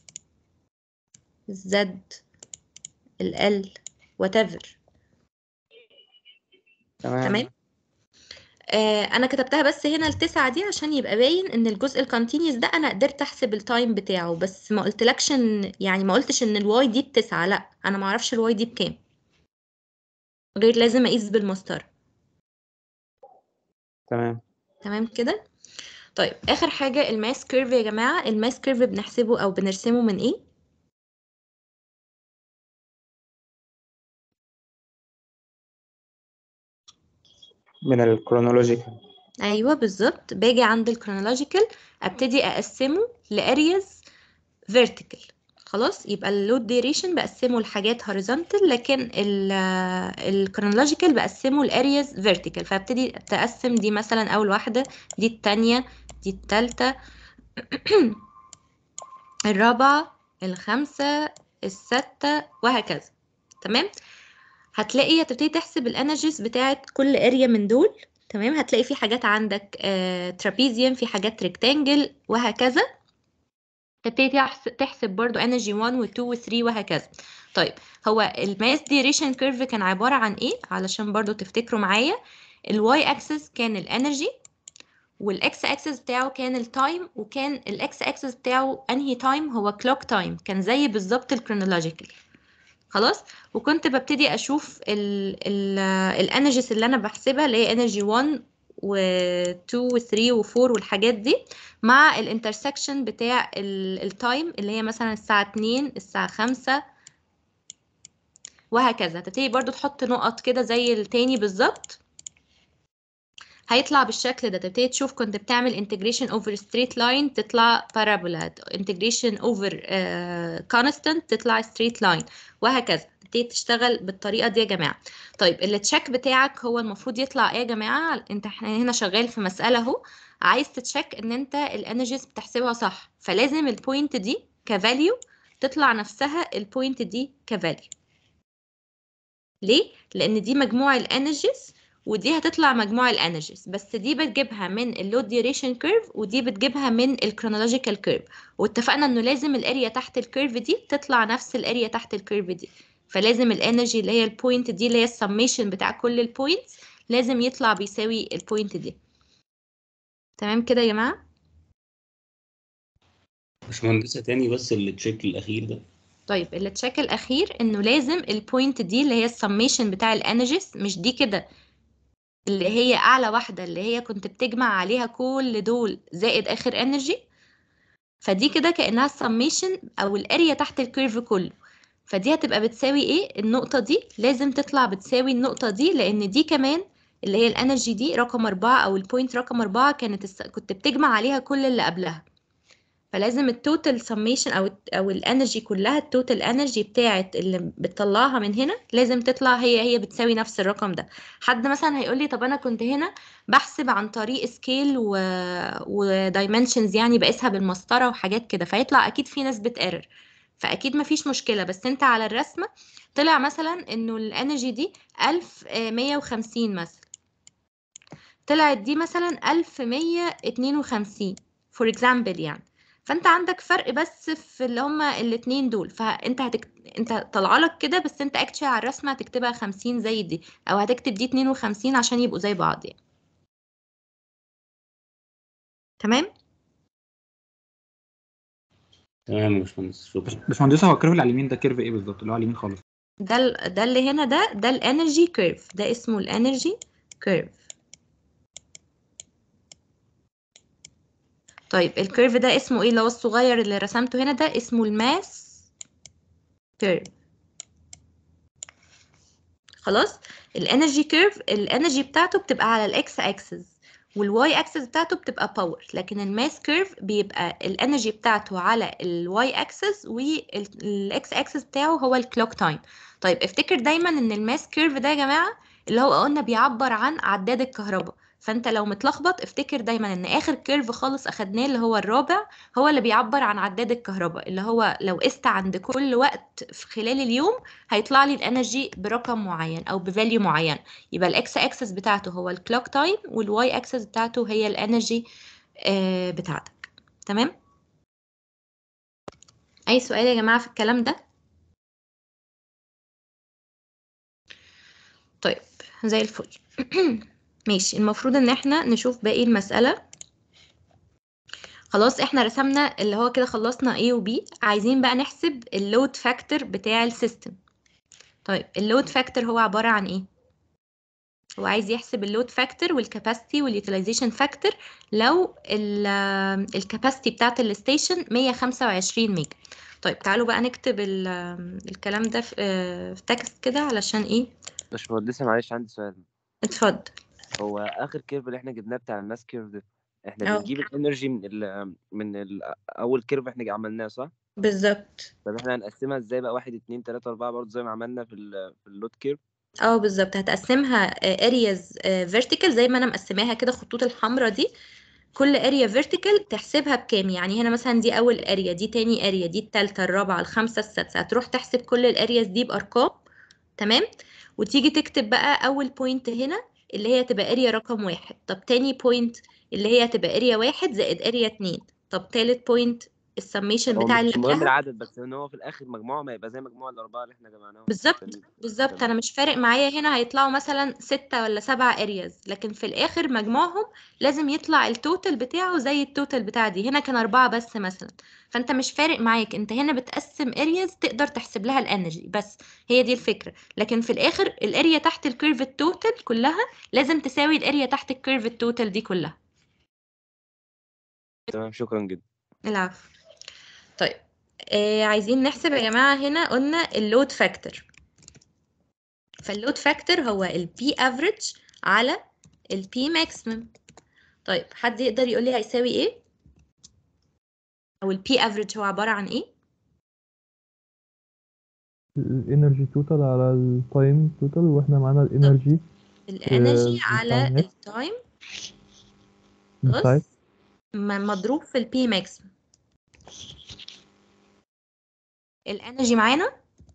الزد ال whatever تمام تمام آه انا كتبتها بس هنا التسعة دي عشان يبقى باين ان الجزء الكونتينيوس ده انا قدرت احسب التايم بتاعه بس ما قلتلكش ان يعني ما قلتش ان الواي دي بتسعة لا انا ما اعرفش الواي دي بكام غير لازم اقيس بالمسطرة تمام تمام كده طيب اخر حاجة الماس كيرف يا جماعة الماس كيرف بنحسبه او بنرسمه من ايه من الكرونولوجيكال ايوه بالظبط باجي عند الكرونولوجيكال ابتدي اقسمه لارياز فيرتيكال خلاص يبقى اللود ديريشن بقسمه لحاجات هوريزونتال لكن الكرونولوجيكال بقسمه لارياز فيرتيكال فابتدي تقسم دي مثلا اول واحده دي التانية دي التالتة الرابعه الخامسه السادسه وهكذا تمام هتلاقي هتبتدي تحسب الانرجيز بتاعت كل اريا من دول تمام هتلاقي في حاجات عندك ترابيزيوم في حاجات ريكتانجل وهكذا تبتدي تحس- تحسب برضو انرجي 1 و 2 و 3 وهكذا طيب هو الماس ديريشن كيرف كان عبارة عن ايه علشان برضو تفتكروا معايا الواي اكسس كان الانرجي والاكس اكسس بتاعه كان التايم وكان الاكس اكسس بتاعه انهي تايم هو كلوك تايم كان زي بالظبط الكرونولوجيكال خلاص وكنت ببتدي اشوف الانرجيز اللي انا بحسبها اللي هي انرجي 1 و2 و3 و4 والحاجات دي مع الانترسكشن بتاع التايم اللي هي مثلا الساعة 2 الساعة 5 وهكذا تبتدي برضو تحط نقط كده زي التاني بالظبط هيطلع بالشكل ده تبتدي تشوف كنت بتعمل integration over straight line تطلع parabola integration over uh, constant تطلع straight line وهكذا تبتدي تشتغل بالطريقة دي يا جماعة طيب التشيك بتاعك هو المفروض يطلع ايه يا جماعة انت احنا هنا شغال في مسألة اهو عايز تتشيك ان انت الانرجيز بتحسبها صح فلازم البوينت دي كفاليو تطلع نفسها البوينت دي كفاليو ليه؟ لأن دي مجموع الانرجيز ودي هتطلع مجموع الانرجيز بس دي بتجيبها من اللود ديوريشن كيرف ودي بتجيبها من الكرونولوجيكال كيرف واتفقنا انه لازم الاريا تحت الكيرف دي تطلع نفس الاريا تحت الكيرف دي فلازم الانرجي اللي هي البوينت دي اللي هي السميشن بتاع كل البوينتس لازم يطلع بيساوي البوينت دي تمام كده يا جماعة باشمهندسة تاني بس اللي تشيك الأخير ده طيب التشيك الأخير إنه لازم البوينت دي اللي هي السميشن بتاع الانرجيز مش دي كده اللي هي أعلى واحدة اللي هي كنت بتجمع عليها كل دول زائد آخر انرجي فدي كده كأنها السميشن أو الأريا تحت الكيرف كله فدي هتبقى بتساوي إيه النقطة دي لازم تطلع بتساوي النقطة دي لأن دي كمان اللي هي الانرجي دي رقم أربعة أو البوينت رقم أربعة كانت الس... كنت بتجمع عليها كل اللي قبلها فلازم التوتال سميشن او او الانرجي كلها التوتال انرجي بتاعت اللي بتطلعها من هنا لازم تطلع هي هي بتساوي نفس الرقم ده حد مثلا هيقول لي طب انا كنت هنا بحسب عن طريق سكيل و ودايمنشنز يعني بقيسها بالمسطره وحاجات كده فيطلع اكيد في نسبه ايرور فاكيد مفيش مشكله بس انت على الرسمه طلع مثلا انه الانرجي دي 1150 مثلا طلعت دي مثلا 1152 فور اكزامبل يعني فانت عندك فرق بس في اللي هما الاتنين دول فانت هتكت... انت طالعه لك كده بس انت اكتشلي على الرسمه هتكتبها 50 زي دي او هتكتب دي 52 عشان يبقوا زي بعض يعني تمام تمام يا باشمهندس شكرا باشمهندس هو الكيرف اللي على اليمين ده كيرف ايه بالظبط اللي هو على اليمين خالص ده ال... ده اللي هنا ده ده الانرجي كيرف ده اسمه الانرجي كيرف طيب الكيرف ده اسمه ايه اللي هو الصغير اللي رسمته هنا ده اسمه الماس كيرف خلاص الانرجي كيرف الانرجي بتاعته بتبقى على الاكس اكسس والواي اكسس بتاعته بتبقى باور لكن الماس كيرف بيبقى الانرجي بتاعته على الواي اكسس والاكس اكسس بتاعه هو الكلوك تايم طيب افتكر دايما ان الماس كيرف ده يا جماعه اللي هو قلنا بيعبر عن عداد الكهرباء فانت لو متلخبط افتكر دايما ان اخر كيرف خالص اخدناه اللي هو الرابع هو اللي بيعبر عن عداد الكهرباء اللي هو لو قست عند كل وقت في خلال اليوم هيطلع لي الانرجي برقم معين او بفاليو معين يبقى الاكس اكسس بتاعته هو الكلوك تايم والواي اكسس بتاعته هي الانرجي آه بتاعتك تمام اي سؤال يا جماعه في الكلام ده طيب زي الفل ماشي المفروض ان احنا نشوف باقي المسألة خلاص احنا رسمنا اللي هو كده خلصنا A و B عايزين بقى نحسب اللود فاكتور بتاع السيستم طيب اللود فاكتور هو عبارة عن ايه هو عايز يحسب اللود فاكتور والكاباسيتي واليوتيلايزيشن فاكتور لو الكاباسيتي بتاعت الستيشن 125 ميجا طيب تعالوا بقى نكتب الكلام ده في, في تكست كده علشان ايه باشمهندسة معلش عندي سؤال اتفضل هو اخر كيرف اللي احنا جبناه بتاع الماس كيرف ده احنا اه. بنجيب الانرجي من ال من ال اول كيرف احنا عملناه صح؟ بالظبط طب احنا هنقسمها ازاي بقى واحد اتنين تلاتة اربعة برضه زي ما عملنا في ال في اللود كيرف اه بالظبط هتقسمها ارياز فيرتيكال زي ما انا مقسماها كده خطوط الحمراء دي كل اريا فيرتيكال تحسبها بكام يعني هنا مثلا دي اول اريا دي تاني اريا دي التالتة الرابعة الخامسة السادسة هتروح تحسب كل الارياز دي بارقام تمام وتيجي تكتب بقى اول بوينت هنا اللي هي تبقى اريا رقم واحد طب تاني بوينت اللي هي تبقى اريا واحد زائد اريا اتنين طب تالت بوينت السميشن هو بتاع اللي مش مهم قبلها العدد بس ان هو في الاخر مجموعه ما يبقى زي مجموع الاربعه اللي احنا جمعناهم بالظبط التانيين. بالظبط تمام. انا مش فارق معايا هنا هيطلعوا مثلا ستة ولا سبعة ارياز لكن في الاخر مجموعهم لازم يطلع التوتال بتاعه زي التوتال بتاع دي هنا كان اربعة بس مثلا فانت مش فارق معاك انت هنا بتقسم ارياز تقدر تحسب لها الانرجي بس هي دي الفكرة لكن في الاخر الاريا تحت الكيرف التوتال كلها لازم تساوي الاريا تحت الكيرف التوتال دي كلها تمام شكرا جدا العفو طيب آه عايزين نحسب يا جماعة هنا قلنا اللود فاكتور فاللود فاكتور هو البي افريج على البي ماكسيمم طيب حد يقدر يقول لي هيساوي ايه او البي افريج هو عبارة عن ايه الانرجي توتال على التايم توتال واحنا معانا الانرجي الانرجي آه، على بتاع النت التايم بتاعت م- مضروب في البي ماكسيمم الانرجي معانا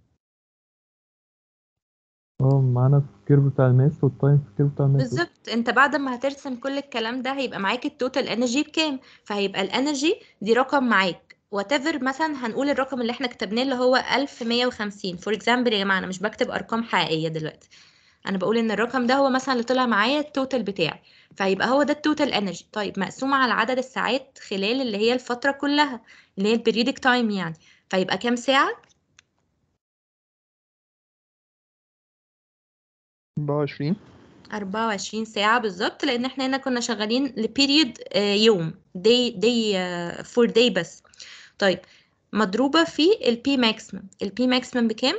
اه معانا في الكيرف بتاع الماس والتايم في الكيرف بتاع الماس بالظبط انت بعد ما هترسم كل الكلام ده هيبقى معاك التوتال انرجي بكام فهيبقى الانرجي دي رقم معاك whatever مثلا هنقول الرقم اللي احنا كتبناه اللي هو 1150 فور اكزامبل يا جماعه انا مش بكتب ارقام حقيقيه دلوقتي انا بقول ان الرقم ده هو مثلا اللي طلع معايا التوتال بتاعي فهيبقى هو ده التوتال انرجي طيب مقسوم على عدد الساعات خلال اللي هي الفتره كلها اللي هي البريودك تايم يعني فيبقى كام ساعه 24 24 ساعة بالظبط لأن احنا هنا كنا شغالين لبيريود يوم دي دي فور داي بس طيب مضروبة في البي ماكسيمم البي ماكسيمم بكام؟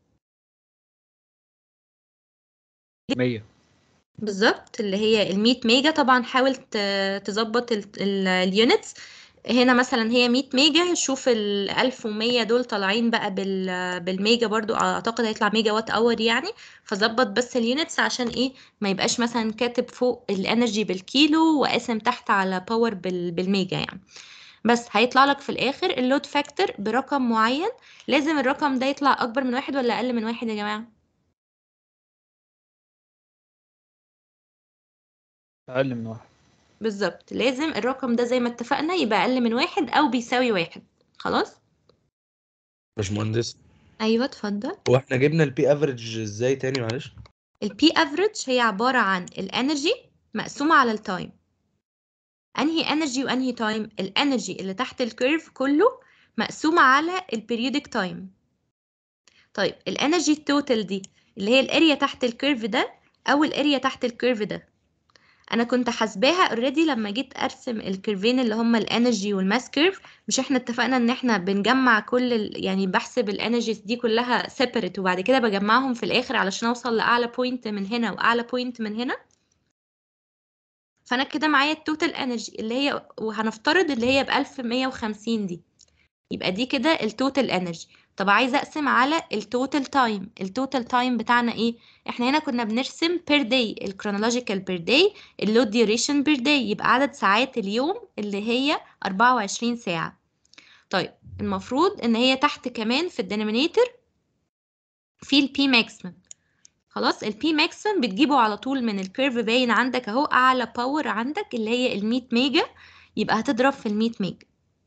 100 بالظبط اللي هي ال 100 ميجا طبعا حاول ت- تظبط اليونتس هنا مثلا هي 100 ميجا شوف ال 1100 دول طالعين بقى بال بالميجا برضو اعتقد هيطلع ميجا وات اور يعني فظبط بس اليونتس عشان ايه ما يبقاش مثلا كاتب فوق الانرجي بالكيلو وقاسم تحت على باور بال بالميجا يعني بس هيطلع لك في الاخر اللود فاكتور برقم معين لازم الرقم ده يطلع اكبر من واحد ولا اقل من واحد يا جماعة اقل من واحد بالظبط لازم الرقم ده زي ما اتفقنا يبقى اقل من واحد او بيساوي واحد خلاص باشمهندس ايوه اتفضل هو احنا جبنا البي افريج ازاي تاني معلش البي افريج هي عبارة عن الانرجي مقسومة على التايم انهي انرجي وانهي تايم الانرجي اللي تحت الكيرف كله مقسومة على البريودك تايم طيب الانرجي التوتال دي اللي هي الاريا تحت الكيرف ده او الاريا تحت الكيرف ده انا كنت حاسباها اوريدي لما جيت ارسم الكيرفين اللي هما الانرجي والماس كيرف مش احنا اتفقنا ان احنا بنجمع كل ال... يعني بحسب الانرجيز دي كلها سيبريت وبعد كده بجمعهم في الاخر علشان اوصل لاعلى بوينت من هنا واعلى بوينت من هنا فانا كده معايا التوتال انرجي اللي هي وهنفترض اللي هي ب 1150 دي يبقى دي كده التوتال انرجي طب عايزه اقسم على التوتال تايم التوتال تايم بتاعنا ايه احنا هنا كنا بنرسم بير داي الكرونولوجيكال بير داي اللود ديوريشن بير داي يبقى عدد ساعات اليوم اللي هي 24 ساعه طيب المفروض ان هي تحت كمان في الدينومينيتور في البي ماكسيمم خلاص البي ماكسيمم بتجيبه على طول من الكيرف باين عندك اهو اعلى باور عندك اللي هي ال 100 ميجا يبقى هتضرب في ال 100 ميجا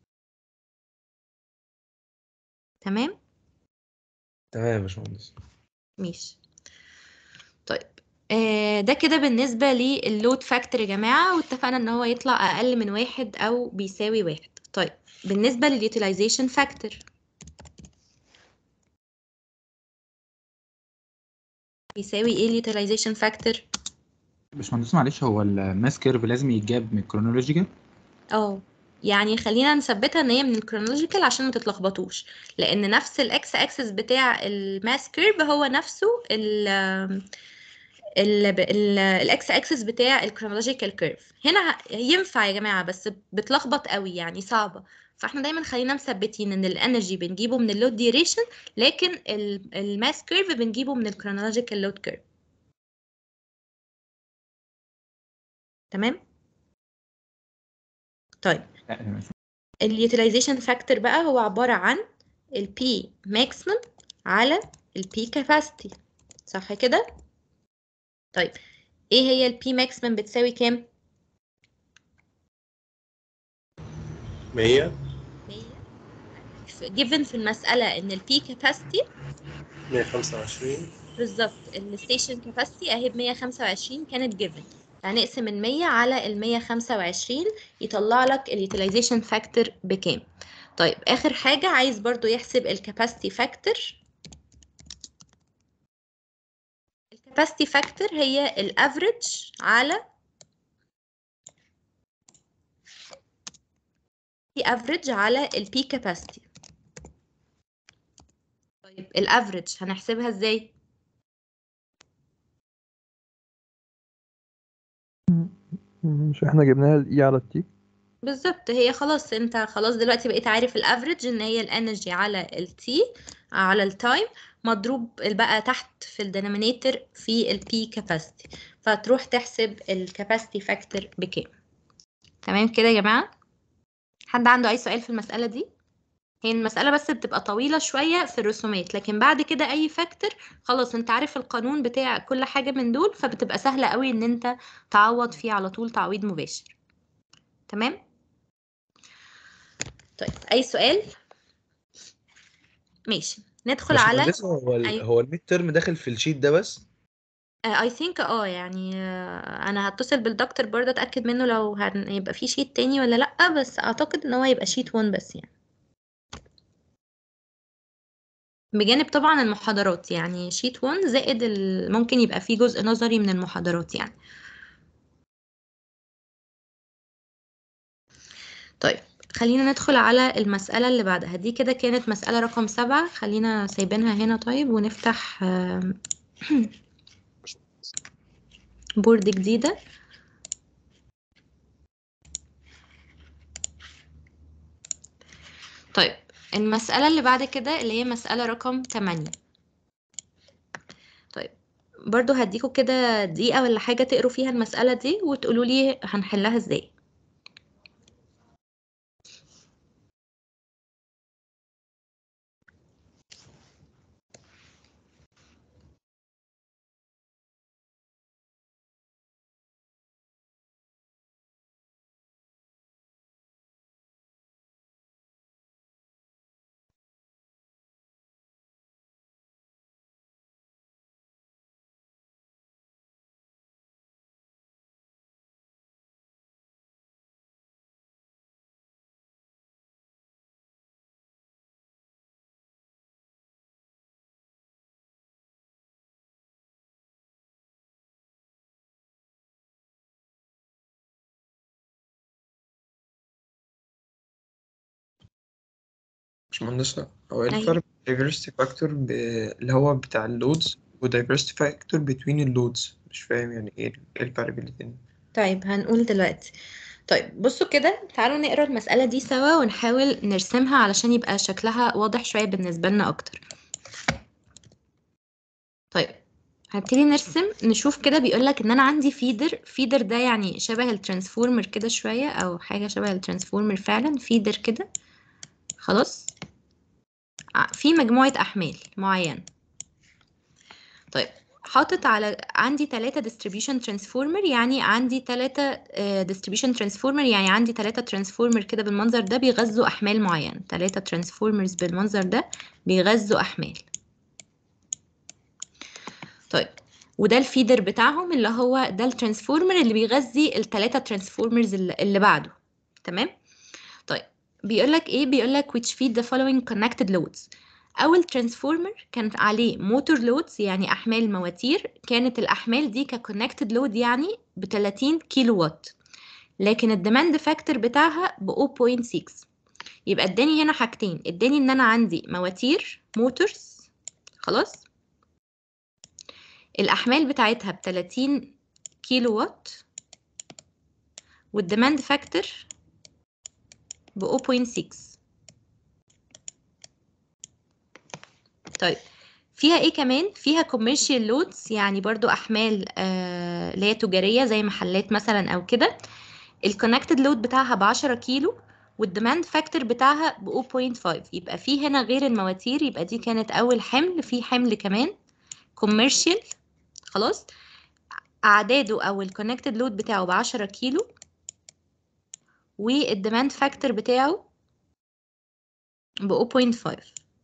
تمام تمام يا باشمهندس ماشي طيب آه ده كده بالنسبة للود فاكتور يا جماعة واتفقنا ان هو يطلع اقل من واحد او بيساوي واحد طيب بالنسبة لليوتيلايزيشن فاكتور بيساوي ايه اليوتيلايزيشن فاكتور باشمهندس معلش هو الماس كيرف لازم يتجاب من الكرونولوجيكال اه يعني خلينا نثبتها ان هي من الكرونولوجيكال عشان ما تتلخبطوش لان نفس الاكس اكسس بتاع الماس كيرف هو نفسه ال الاكس اكسس بتاع الكرونولوجيكال كيرف هنا ينفع يا جماعه بس بتلخبط قوي يعني صعبه فاحنا دايما خلينا مثبتين ان الانرجي بنجيبه من اللود ديوريشن لكن الماس كيرف بنجيبه من الكرونولوجيكال لود كيرف تمام طيب اليوتيلايزيشن فاكتور بقى هو عبارة عن ال P maximum على ال P capacity صح كده؟ طيب ايه هي ال P maximum بتساوي كام؟ 100 given في المسألة ان ال P capacity 125 بالظبط الستيشن كاباسيتي اهي ب 125 كانت given هنقسم ال 100 على ال 125 يطلع لك اليوتيلايزيشن فاكتور بكام طيب اخر حاجه عايز برضو يحسب الكاباسيتي فاكتور الكاباسيتي فاكتور هي الافريج على بي افريج على البي كاباسيتي طيب الافريج هنحسبها ازاي مش احنا جبناها الاي على التي بالظبط هي خلاص انت خلاص دلوقتي بقيت عارف الافريج ان هي الانرجي على التي على التايم مضروب بقى تحت في الدينومينيتور في البي كاباسيتي فتروح تحسب الكاباسيتي فاكتور بكام تمام كده يا جماعه حد عنده اي سؤال في المساله دي هي المسألة بس بتبقى طويلة شوية في الرسومات لكن بعد كده أي فاكتور خلاص أنت عارف القانون بتاع كل حاجة من دول فبتبقى سهلة قوي إن أنت تعوض فيه على طول تعويض مباشر تمام؟ طيب أي سؤال؟ ماشي ندخل على باشمهندس هو ال أيوة. هو الميد ترم داخل في الشيت ده بس اي ثينك اه يعني آه، انا هتصل بالدكتور برضه اتاكد منه لو هيبقى في شيت تاني ولا لا بس اعتقد ان هو هيبقى شيت 1 بس يعني بجانب طبعا المحاضرات يعني شيت 1 زائد ال... ممكن يبقى فيه جزء نظري من المحاضرات يعني طيب خلينا ندخل على المسألة اللي بعدها دي كده كانت مسألة رقم سبعة خلينا سايبينها هنا طيب ونفتح آم، بورد جديدة طيب المسألة اللي بعد كده اللي هي مسألة رقم 8 طيب برضو هديكوا كده دقيقة ولا حاجة تقروا فيها المسألة دي وتقولوا لي هنحلها ازاي باشمهندس هو ايه أيوة. الفرق diversity factor ب... اللي هو بتاع اللودز و diversity factor between اللودز مش فاهم يعني ايه ايه الفرق بين الاتنين طيب هنقول دلوقتي طيب بصوا كده تعالوا نقرا المسألة دي سوا ونحاول نرسمها علشان يبقى شكلها واضح شوية بالنسبة لنا أكتر طيب هنبتدي نرسم نشوف كده بيقولك إن أنا عندي فيدر فيدر ده يعني شبه الترانسفورمر كده شوية أو حاجة شبه الترانسفورمر فعلا فيدر كده خلاص ع- في مجموعة أحمال معينة طيب حاطط على عندي ثلاثة distribution transformer يعني عندي ثلاثة آه، distribution transformer يعني عندي ثلاثة transformer كده بالمنظر ده بيغذوا أحمال معينة ثلاثة transformers بالمنظر ده بيغذوا أحمال طيب وده الفيدر بتاعهم اللي هو ده الترانسفورمر اللي بيغذي الثلاثة ترانسفورمرز اللي اللي بعده تمام طيب بيقول لك ايه بيقول لك which feed the following connected loads اول ترانسفورمر كان عليه موتور لودز يعني احمال مواتير كانت الاحمال دي ككونكتد لود يعني ب 30 كيلو وات لكن الديماند فاكتور بتاعها ب 0.6 يبقى اداني هنا حاجتين اداني ان انا عندي مواتير موتورز خلاص الاحمال بتاعتها ب 30 كيلو وات والديماند فاكتور ب 0.6 طيب فيها ايه كمان فيها commercial loads يعني برضو احمال آه، اللي هي تجاريه زي محلات مثلا او كده الكونكتد لود بتاعها ب 10 كيلو والديماند فاكتور بتاعها ب 0.5 يبقى في هنا غير المواتير يبقى دي كانت اول حمل في حمل كمان commercial خلاص اعداده او الكونكتد لود بتاعه ب 10 كيلو والديماند فاكتور بتاعه ب 0.5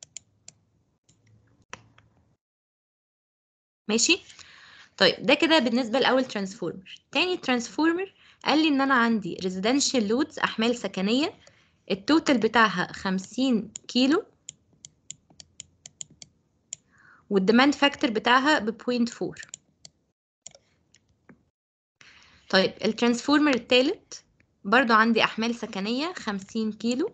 ماشي طيب ده كده بالنسبة لأول ترانسفورمر تاني ترانسفورمر قال لي إن أنا عندي residential loads أحمال سكنية التوتال بتاعها 50 كيلو والديماند فاكتور بتاعها ب 0.4 طيب الترانسفورمر التالت برضو عندي أحمال سكنية 50 كيلو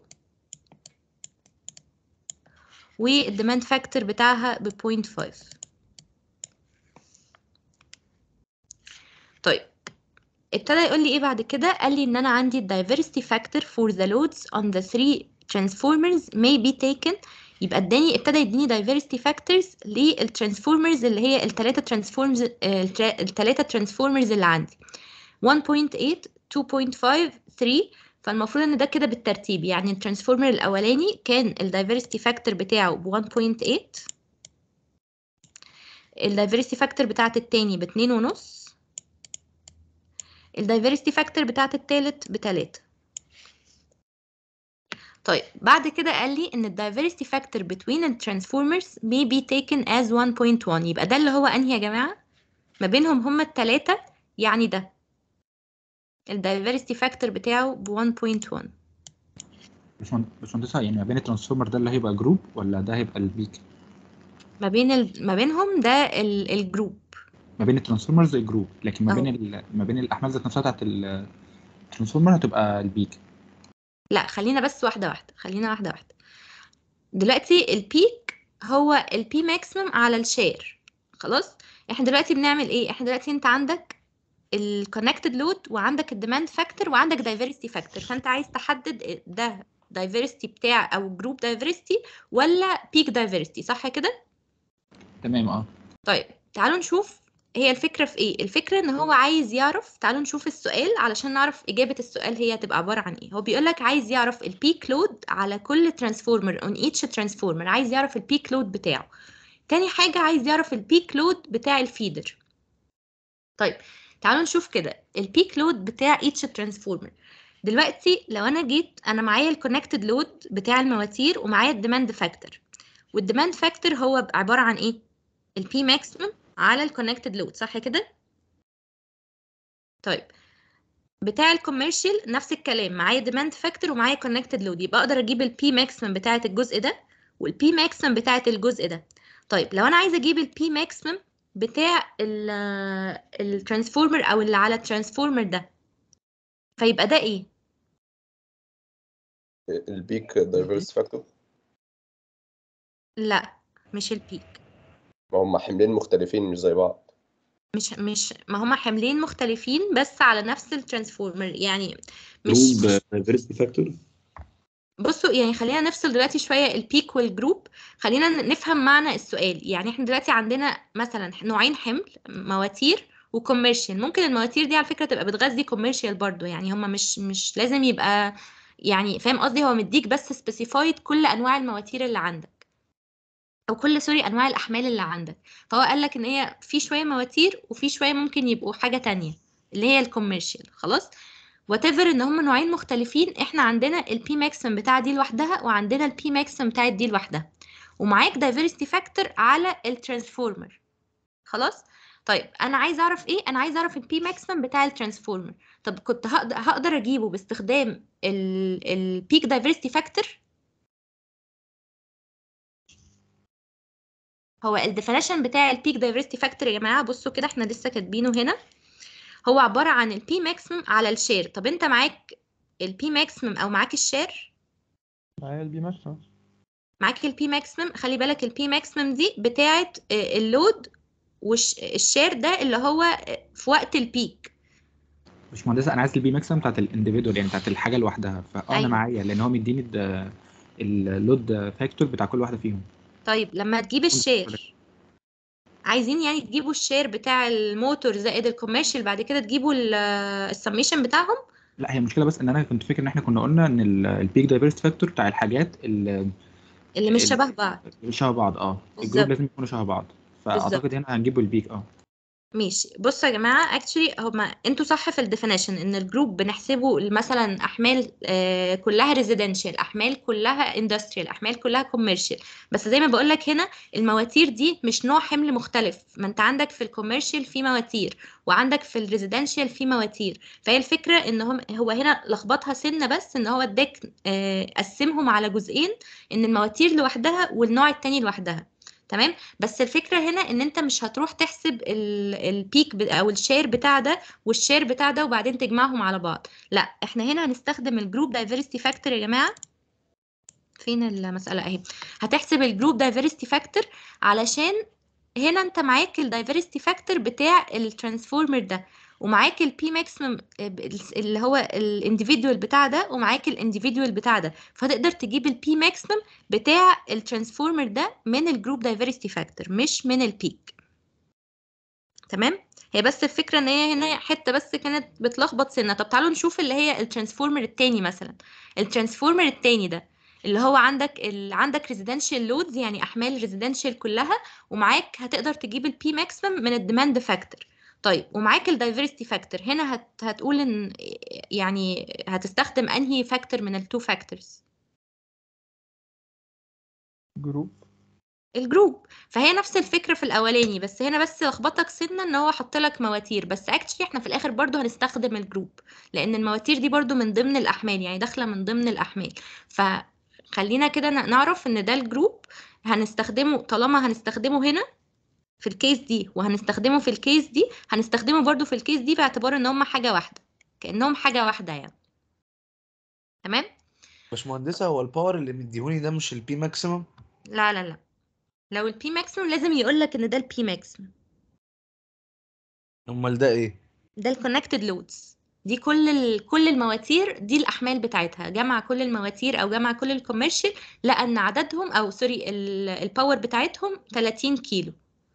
والديماند فاكتور بتاعها ب 0.5 طيب ابتدى يقول لي ايه بعد كده قال لي ان انا عندي diversity factor for the loads on the three transformers may be taken يبقى اداني ابتدى يديني diversity factors للترانسفورمرز اللي هي الثلاثه ترانسفورمز الثلاثه ترانسفورمرز اللي عندي 1.8 2.5 3 فالمفروض ان ده كده بالترتيب يعني الترانسفورمر الاولاني كان الدايفرستي فاكتور بتاعه ب 1.8 الدايفرستي فاكتور بتاعت التاني باتنين ونص الدايفرستي فاكتور بتاعت التالت بتلاتة طيب بعد كده قال لي ان الدايفرستي فاكتور between the transformers may be taken as 1.1 يبقى ده اللي هو انهي يا جماعة ما بينهم هما التلاتة يعني ده الدايفرستي فاكتور بتاعه ب 1.1 باشمهندس باشمهندسة يعني ما بين الترانسفورمر ده اللي هيبقى جروب ولا ده هيبقى البيك ما بين ال... ما بينهم ده ال... الجروب ما بين الترانسفورمرز جروب لكن ما أهو. بين ال... ما بين الاحمال ذات نفسها بتاعت ال- الترانسفورمر هتبقى البيك لا خلينا بس واحدة واحدة خلينا واحدة واحدة دلوقتي البيك هو البي ماكسيمم على الشير خلاص احنا دلوقتي بنعمل ايه احنا دلوقتي انت عندك الكونكتد لود وعندك الديماند فاكتور وعندك دايفرستي فاكتور فانت عايز تحدد ده دايفرستي بتاع او جروب دايفرستي ولا بيك دايفرستي صح كده تمام اه طيب تعالوا نشوف هي الفكرة في ايه الفكرة ان هو عايز يعرف تعالوا نشوف السؤال علشان نعرف اجابة السؤال هي هتبقى عبارة عن ايه هو بيقولك عايز يعرف البيك لود على كل ترانسفورمر on each ترانسفورمر عايز يعرف البيك لود بتاعه تاني حاجة عايز يعرف البيك لود بتاع الفيدر طيب تعالوا نشوف كده البيك لود بتاع each ترانسفورمر دلوقتي لو انا جيت انا معايا الكونكتد لود بتاع المواتير ومعايا الديماند فاكتور والديماند فاكتور هو عبارة عن ايه البي ماكسيمم على الكونكتد لود صح كده طيب بتاع الكوميرشال نفس الكلام معايا ديماند فاكتور ومعايا كونكتد لود يبقى اقدر اجيب البي ماكسيمم بتاعه الجزء ده والبي ماكسيمم بتاعه الجزء ده طيب لو انا عايزه اجيب البي ماكسيمم بتاع الترانسفورمر او اللي على الترانسفورمر ده فيبقى ده ايه البيك دايفرس فاكتور لا مش البيك ما هم حملين مختلفين مش زي بعض مش مش ما هما حملين مختلفين بس على نفس الترانسفورمر يعني مش جروب دايفرستي فاكتور بصوا يعني خلينا نفصل دلوقتي شوية البيك والجروب خلينا ن- نفهم معنى السؤال يعني احنا دلوقتي عندنا مثلا نوعين حمل مواتير وكوميرشال ممكن المواتير دي على فكرة تبقى بتغذي كوميرشال برضو يعني هما مش مش لازم يبقى يعني فاهم قصدي هو مديك بس سبيسيفايد كل انواع المواتير اللي عندك او كل سوري انواع الاحمال اللي عندك فهو قال لك ان هي في شويه مواتير وفي شويه ممكن يبقوا حاجه تانية اللي هي الكوميرشال خلاص وات ايفر ان هم نوعين مختلفين احنا عندنا البي ماكسيم بتاع دي لوحدها وعندنا البي ماكسيم بتاعت دي لوحدها ومعاك دايفرستي فاكتور على الترانسفورمر خلاص طيب انا عايز اعرف ايه انا عايز اعرف البي ماكسيمم بتاع الترانسفورمر طب كنت هقدر هقدر اجيبه باستخدام البيك دايفرستي فاكتور هو الديفينيشن بتاع البيك دايفرستي فاكتور يا جماعه بصوا كده احنا لسه كاتبينه هنا هو عباره عن البي ماكسيمم على الشير طب انت معاك البي ماكسيمم او معاك الشير معايا البي ماكسيمم معاك البي ماكسيمم خلي بالك البي ماكسيمم دي بتاعه آه، اللود والشير ده اللي هو آه، في وقت البيك مش مهندسه انا عايز البي ماكسيمم بتاعت الانديفيدوال يعني بتاعت الحاجه لوحدها فاه انا أيوة. معايا لان هو مديني الد- اللود فاكتور بتاع كل واحده فيهم طيب لما تجيب الشير عايزين يعني تجيبوا الشير بتاع الموتور زائد الكوميرشال بعد كده تجيبوا السميشن بتاعهم لا هي المشكله بس ان انا كنت فاكر ان احنا كنا قلنا ان البيك دايفرستي فاكتور بتاع الحاجات اللي اللي مش ال- شبه بعض اللي شبه بعض اه بالظبط. الجروب لازم يكونوا شبه بعض فاعتقد هنا هنجيبوا البيك اه ماشي بصوا يا جماعه اكشلي هما انتوا صح في الديفينيشن ان الجروب بنحسبه مثلا احمال آه كلها ريزيدنشال احمال كلها اندستريال احمال كلها كوميرشال بس زي ما بقول لك هنا المواتير دي مش نوع حمل مختلف ما انت عندك في الكوميرشال في مواتير وعندك في الريزيدنشال في مواتير فهي الفكره ان هم هو هنا لخبطها سنه بس ان هو اداك آه قسمهم على جزئين ان المواتير لوحدها والنوع التاني لوحدها تمام بس الفكره هنا ان انت مش هتروح تحسب ال- البيك ب- او الشير بتاع ده والشير بتاع ده وبعدين تجمعهم على بعض لا احنا هنا هنستخدم الجروب دايفرستي فاكتور يا جماعه فين المساله اهي هتحسب الجروب دايفرستي فاكتور علشان هنا انت معاك الدايفرستي فاكتور بتاع الترانسفورمر ده ومعاك البي ماكسيمم اللي هو الانديفيدوال بتاع ده ومعاك الانديفيدوال بتاع ده فتقدر تجيب البي ماكسيمم بتاع الترانسفورمر ده من الجروب دايفرستي فاكتور مش من البيك تمام هي بس الفكره ان هي هنا حته بس كانت بتلخبط سنه طب تعالوا نشوف اللي هي الترانسفورمر التاني مثلا الترانسفورمر التاني ده اللي هو عندك ال... عندك ريزيدنشال لودز يعني احمال ريزيدنشال كلها ومعاك هتقدر تجيب البي ماكسيمم من الديماند فاكتور طيب ومعاك الدايفرستي فاكتور هنا هت... هتقول ان يعني هتستخدم انهي فاكتور من التو فاكتورز جروب الجروب فهي نفس الفكره في الاولاني بس هنا بس لخبطك سنه ان هو حط لك مواتير بس اكشلي احنا في الاخر برضو هنستخدم الجروب لان المواتير دي برضو من ضمن الاحمال يعني داخله من ضمن الاحمال فخلينا كده ن- نعرف ان ده الجروب هنستخدمه طالما هنستخدمه هنا في الكيس دي وهنستخدمه في الكيس دي هنستخدمه برضو في الكيس دي باعتبار ان هم حاجه واحده كانهم حاجه واحده يعني تمام باشمهندسة هو الباور اللي مديهوني ده مش البي ماكسيمم لا لا لا لو البي ماكسيمم لازم يقول لك ان ده البي ماكسيمم امال ده ايه ده الكونكتد لودز دي كل ال... كل المواتير دي الاحمال بتاعتها جمع كل المواتير او جمع كل الكوميرشال لقى ان عددهم او سوري ال- الباور بتاعتهم 30 كيلو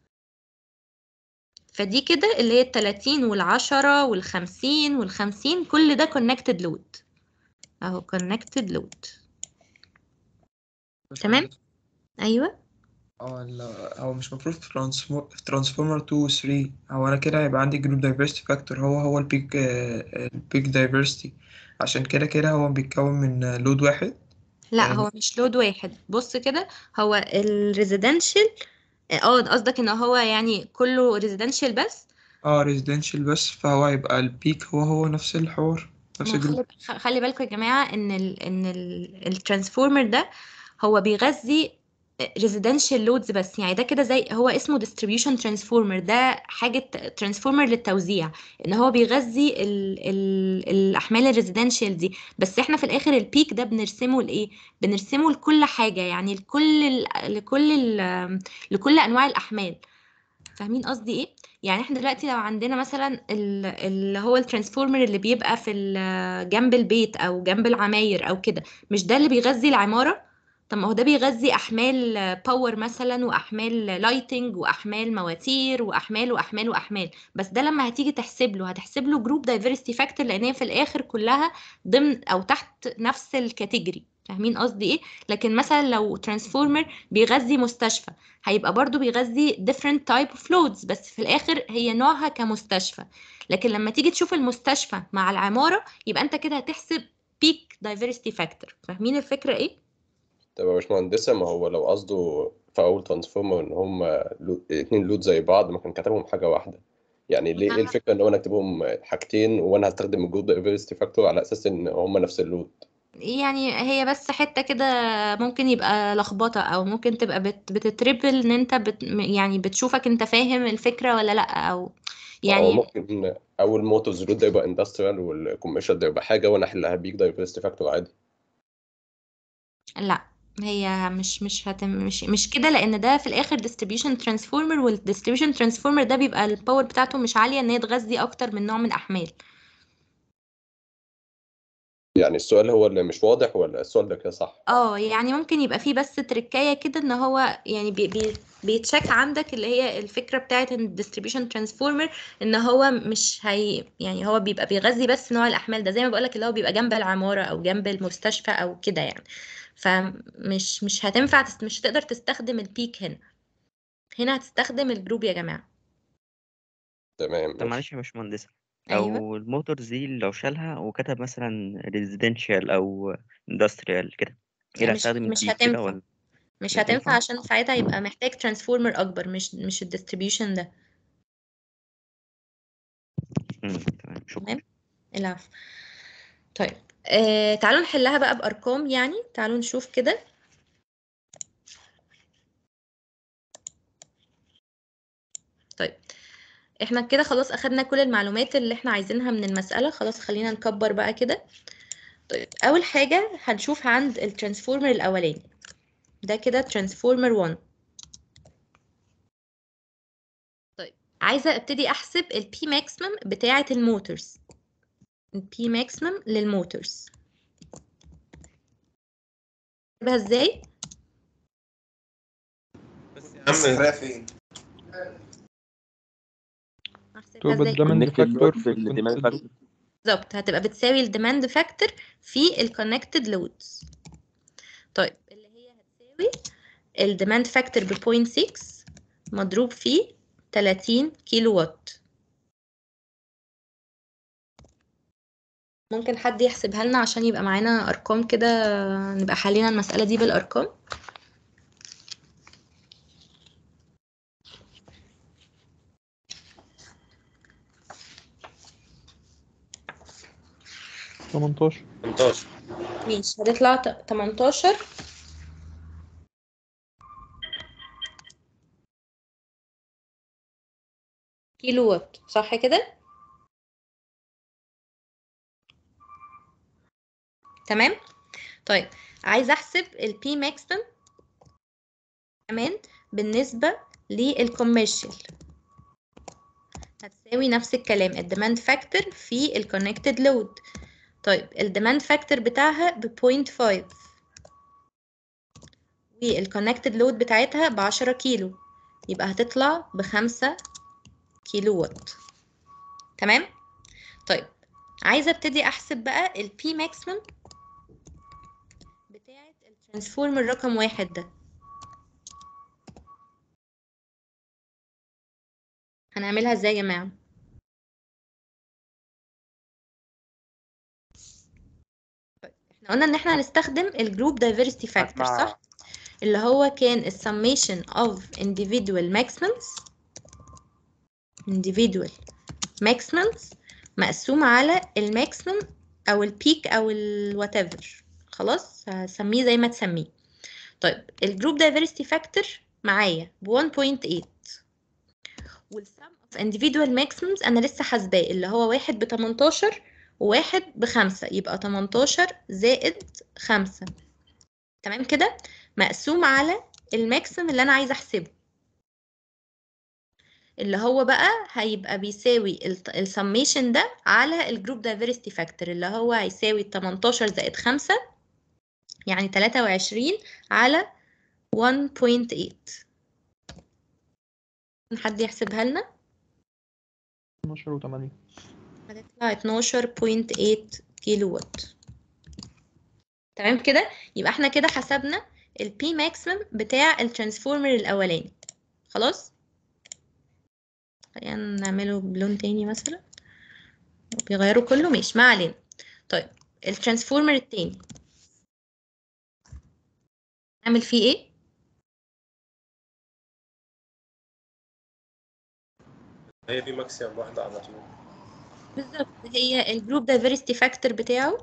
فدي كده اللي هي ال 30 وال 10 وال 50 وال 50 كل ده كونكتد لود اهو كونكتد لود تمام ايوه اه لا هو مش المفروض في ترانسفور في ترانسفورمر 2 و 3 هو انا كده هيبقى عندي جروب دايفرستي فاكتور هو هو البيك البيك دايفرستي عشان كده كده هو بيتكون من لود واحد لا يعني هو مش لود واحد بص كده هو الريزيدنشال اه قصدك ان هو يعني كله ريزيدنشال بس اه ريزيدنشال بس فهو هيبقى البيك هو هو نفس الحوار نفس ما الجروب خلي خلي بالكم يا جماعة ان ال ان الترانسفورمر ده هو بيغذي ريزيدنشال لودز بس يعني ده كده زي هو اسمه ديستريبيوشن ترانسفورمر ده حاجة ترانسفورمر للتوزيع ان هو بيغذي ال ال الاحمال الريزيدنشال دي بس احنا في الاخر البيك ده بنرسمه لايه بنرسمه لكل حاجة يعني لكل ال لكل ال لكل انواع الاحمال فاهمين قصدي ايه يعني احنا دلوقتي لو عندنا مثلا ال- اللي هو الترانسفورمر اللي بيبقى في ال- جنب البيت او جنب العماير او كده مش ده اللي بيغذي العمارة طب ما هو ده بيغذي احمال باور مثلا واحمال لايتنج واحمال مواتير واحمال واحمال واحمال بس ده لما هتيجي تحسب له هتحسب له جروب دايفرستي فاكتور لان هي في الاخر كلها ضمن او تحت نفس الكاتيجوري فاهمين قصدي ايه لكن مثلا لو ترانسفورمر بيغذي مستشفى هيبقى برضو بيغذي different type of loads بس في الآخر هي نوعها كمستشفى لكن لما تيجي تشوف المستشفى مع العمارة يبقى أنت كده هتحسب peak diversity factor فاهمين الفكرة إيه؟ طب يا باشمهندسة ما هو لو قصده في أول ترانسفورمر إن هما لو... اتنين لود زي بعض ما كان كتبهم حاجة واحدة يعني ليه إيه الفكرة إن هو أنا أكتبهم حاجتين وأنا هستخدم الجروب دايفرستي فاكتور على أساس إن هما نفس اللود يعني هي بس حتة كده ممكن يبقى لخبطة أو ممكن تبقى بت بتتربل إن أنت بت يعني بتشوفك أنت فاهم الفكرة ولا لأ أو هو يعني ممكن أول موتورز لود ده يبقى اندستريال والكوميرشال ده يبقى حاجة وأنا أحلها بيك دايفرستي فاكتور عادي لا هي مش مش هتم مش مش كده لان ده في الاخر distribution transformer والdistribution transformer ده بيبقى الباور بتاعته مش عاليه ان هي تغذي اكتر من نوع من احمال يعني السؤال هو اللي مش واضح ولا السؤال ده كده صح اه يعني ممكن يبقى فيه بس تركايه كده ان هو يعني بي بي بيتشك عندك اللي هي الفكره بتاعت الديستريبيوشن ترانسفورمر ان هو مش هي يعني هو بيبقى بيغذي بس نوع الاحمال ده زي ما بقولك اللي هو بيبقى جنب العماره او جنب المستشفى او كده يعني فمش مش هتنفع تست... مش هتقدر تستخدم البيك هنا هنا هتستخدم الجروب يا جماعه تمام طب معلش يا باشمهندسة أيوة. لو الموتورز دي لو شالها وكتب مثلا ريزيدنشال أو اندستريال كده ايه اللي مش هستخدم مش البيك كده هتنفع ولا مش مش هتنفع هتنفع؟ عشان ساعتها يبقى محتاج ترانسفورمر اكبر مش مش الديستريبيوشن ده مم، تمام شكرا تمام العفو طيب آه تعالوا نحلها بقى بأرقام يعني تعالوا نشوف كده طيب احنا كده خلاص أخدنا كل المعلومات اللي احنا عايزينها من المسألة خلاص خلينا نكبر بقى كده طيب أول حاجة هنشوف عند الترانسفورمر الأولاني ده كده ترانسفورمر 1 طيب عايزة ابتدي أحسب البي ماكسيمم بتاعة الموتورز البي ماكسيمم للموتورز احسبها ازاي سحرها فين؟ احسبها تبقى ازاي الديماند connected فاكتور load في بالديماند الكونكتد فاكتور بالظبط هتبقى بتساوي الديماند فاكتور في الكونكتد لودز طيب اللي هي هتساوي الديماند فاكتور ب 0.6 مضروب في 30 كيلو وات ممكن حد يحسبها لنا عشان يبقى معانا ارقام كده نبقى حلينا المسألة دي بالارقام تمنتاشر 18 ماشي هتطلع ت- 18 كيلو وات صح كده تمام طيب عايزه احسب البي ماكسيمم كمان بالنسبه للكوميرشال هتساوي نفس الكلام الديماند فاكتور في الكونكتد لود طيب الديماند فاكتور بتاعها ب 0.5 والكونكتد لود بتاعتها ب 10 كيلو يبقى هتطلع بخمسة كيلو وات تمام طيب عايزه ابتدي احسب بقى البي ماكسيمم بتاعه الترانسفورمر رقم واحد ده هنعملها ازاي يا جماعه احنا قلنا ان احنا هنستخدم الجروب دايفرستي فاكتور أسمع. صح اللي هو كان السميشن of individual maximums individual maximums مقسوم على الماكسيمم او البيك او الوات ايفر خلاص هسميه زي ما تسميه طيب الجروب دايفرستي فاكتور معايا ب 1.8 والسم اوف individual maximums انا لسه حاسباه اللي هو واحد ب 18 وواحد بخمسة يبقى 18 زائد خمسة تمام كده مقسوم على الماكسيم اللي انا عايزه احسبه اللي هو بقى هيبقى بيساوي السميشن ده على الجروب دايفرستي فاكتور اللي هو هيساوي 18 زائد 5 يعني 23 على 1.8 حد يحسبها لنا 12 و8 هتطلع 12.8 كيلو وات تمام كده يبقى احنا كده حسبنا البي ماكسيمم بتاع الترانسفورمر الاولاني خلاص خلينا نعمله بلون تاني مثلا بيغيروا كله ماشي ما علينا طيب الترانسفورمر التاني نعمل فيه ايه هي دي ماكسيمم واحدة على طول بالظبط هي الجروب دايفرستي فاكتور بتاعه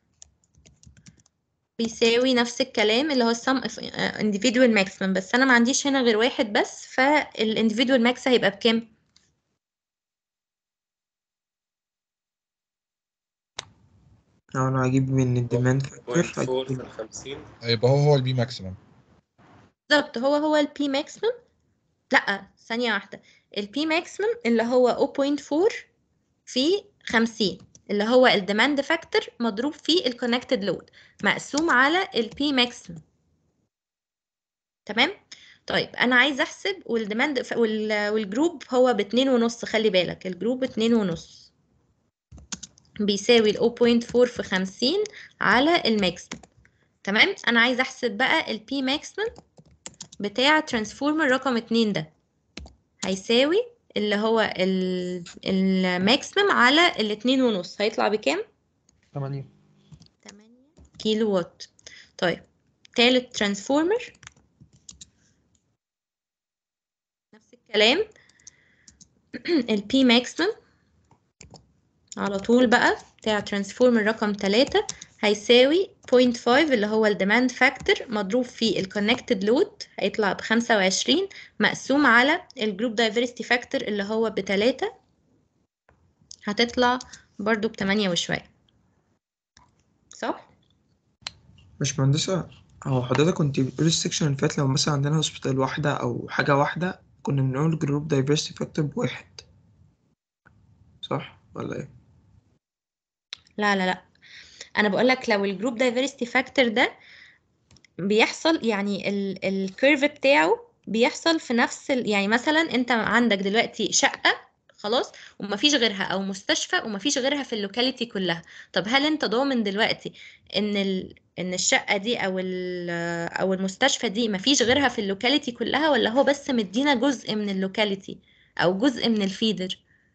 بيساوي نفس الكلام اللي هو السم individual maximum بس انا ما عنديش هنا غير واحد بس فالانديفيدوال ماكس هيبقى بكام لو انا هجيب من الديماند فاكتور بوينت فور في الخمسين يبقى هو هو البي ماكسيمم بالظبط هو هو البي ماكسيمم لا ثانية واحدة البي ماكسيمم اللي هو 0.4 في 50 اللي هو الديماند فاكتور مضروب في الكونكتد لود مقسوم على البي ماكسيمم تمام طيب انا عايزه احسب والديماند ف... وال... والجروب هو باتنين ونص خلي بالك الجروب باتنين ونص بيساوي ال 0.4 في 50 على الماكسيمم تمام انا عايزه احسب بقى البي ماكسيمم بتاع ترانسفورمر رقم اتنين ده هيساوي اللي هو الماكسيمم على الاتنين ونص هيطلع بكام؟ 8 كيلو وات طيب تالت ترانسفورمر نفس الكلام البي ماكسيمم على طول بقى بتاع ترانسفورمر رقم تلاتة هيساوي 0.5 اللي هو الديماند فاكتور مضروب في الكونكتد لود هيطلع بخمسة وعشرين مقسوم على الجروب دايفرستي فاكتور اللي هو بتلاتة هتطلع برضو بتمانية وشوية صح؟ مش مهندسة هو حضرتك كنت بتقول السكشن اللي فات لو مثلا عندنا هوسبيتال واحدة أو حاجة واحدة كنا بنقول جروب دايفرستي فاكتور بواحد صح ولا ايه؟ لا لا لا انا بقول لك لو الجروب دايفرستي فاكتور ده بيحصل يعني الكيرف بتاعه بيحصل في نفس ال... يعني مثلا انت عندك دلوقتي شقة خلاص ومفيش غيرها او مستشفى ومفيش غيرها في اللوكاليتي كلها طب هل انت ضامن دلوقتي ان ال... ان الشقة دي او ال... او المستشفى دي مفيش غيرها في اللوكاليتي كلها ولا هو بس مدينا جزء من اللوكاليتي او جزء من الفيدر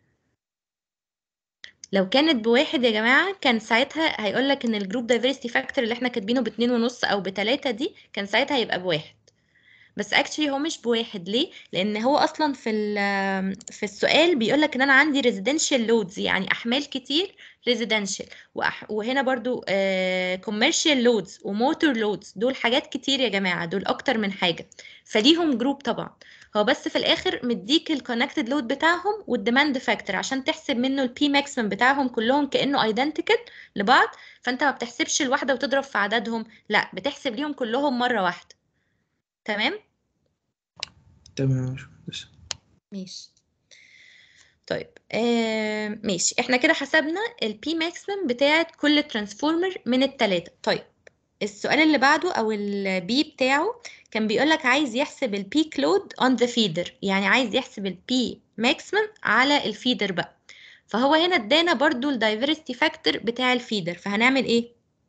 لو كانت بواحد يا جماعة كان ساعتها هيقول لك ان الجروب دايفرستي فاكتور اللي احنا كاتبينه باتنين ونص او بتلاتة دي كان ساعتها هيبقى بواحد بس اكشلي هو مش بواحد ليه لان هو اصلا في في السؤال بيقول لك ان انا عندي ريزيدنشال لودز يعني احمال كتير ريزيدنشال وهنا برضو كوميرشال لودز وموتور لودز دول حاجات كتير يا جماعه دول اكتر من حاجه فليهم جروب طبعا هو بس في الاخر مديك الكونكتد لود بتاعهم والديماند فاكتور عشان تحسب منه البي ماكسيمم بتاعهم كلهم كانه ايدنتيكال لبعض فانت ما بتحسبش الواحده وتضرب في عددهم لا بتحسب ليهم كلهم مره واحده تمام تمام بس ماشي طيب آه ماشي احنا كده حسبنا البي ماكسيمم بتاعت كل ترانسفورمر من التلاتة طيب السؤال اللي بعده او البي بتاعه كان بيقولك عايز يحسب البيك لود اون ذا فيدر يعني عايز يحسب البي ماكسيمم على الفيدر بقى فهو هنا ادانا برضو الدايفرستي فاكتور بتاع الفيدر فهنعمل ايه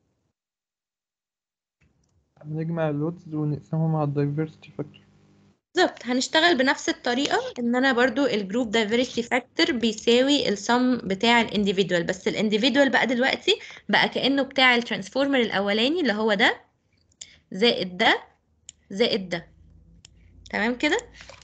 هنجمع اللودز ونقسمهم على الدايفرستي فاكتور بالظبط هنشتغل بنفس الطريقة ان انا برضو الجروب دايفرستي فاكتور بيساوي السم بتاع الانديفيدوال بس الانديفيدوال بقى دلوقتي بقى كأنه بتاع الترانسفورمر الاولاني اللي هو ده زائد ده زائد ده تمام كده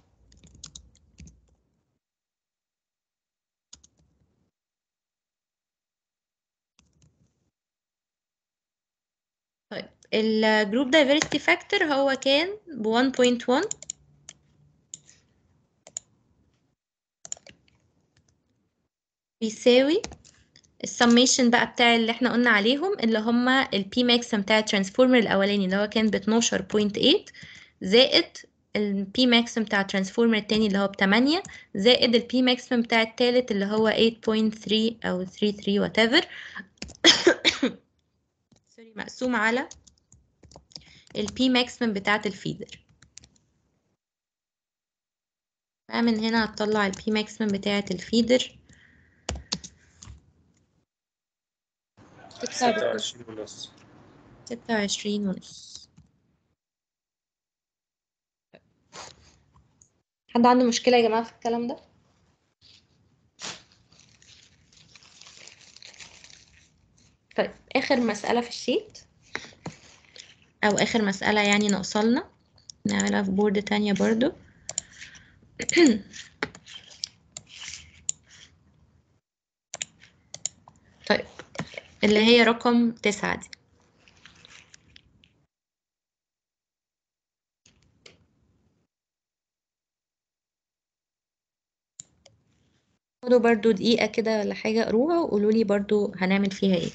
طيب الجروب دايفرستي فاكتور هو كان ب 1.1 بيساوي السميشن بقى بتاع اللي احنا قلنا عليهم اللي هما البي ماكسيم بتاع الترانسفورمر الاولاني اللي هو كان ب 12.8 زائد البي ماكسيم بتاع الترانسفورمر التاني اللي هو بتمانية زائد البي ماكسيم بتاع التالت اللي هو 8.3 أو 33 whatever سوري مقسوم على البي ماكسيم بتاعة الفيدر بقى من هنا هتطلع البي ماكسيم بتاعة الفيدر تطلع ستة بكام؟ وعشرين ونص ستة وعشرين ونص حد عنده مشكلة يا جماعة في الكلام ده؟ طيب آخر مسألة في الشيت أو آخر مسألة يعني ناقصالنا نعملها في بورد تانية برضو طيب اللي هي رقم تسعة دي خدوا برضو دقيقة كده ولا حاجة قروها وقولوا لي برضو هنعمل فيها ايه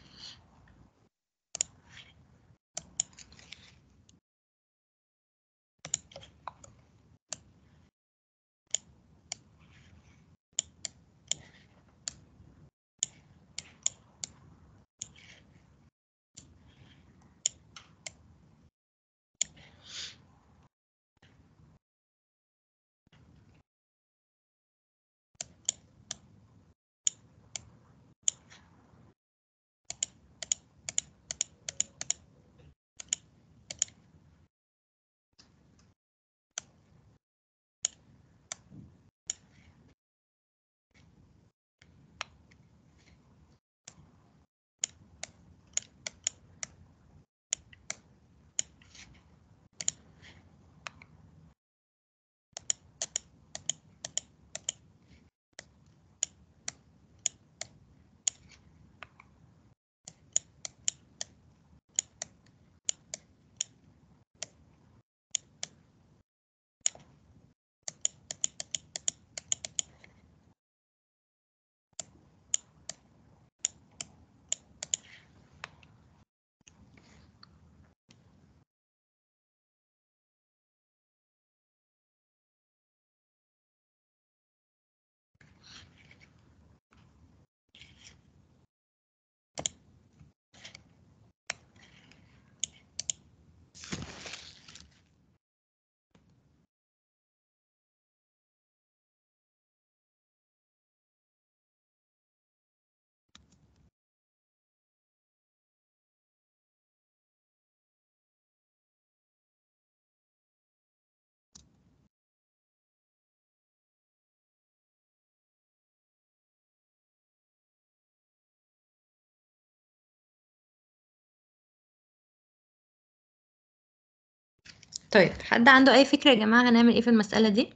طيب حد عنده اي فكرة يا جماعة هنعمل ايه في المسألة دي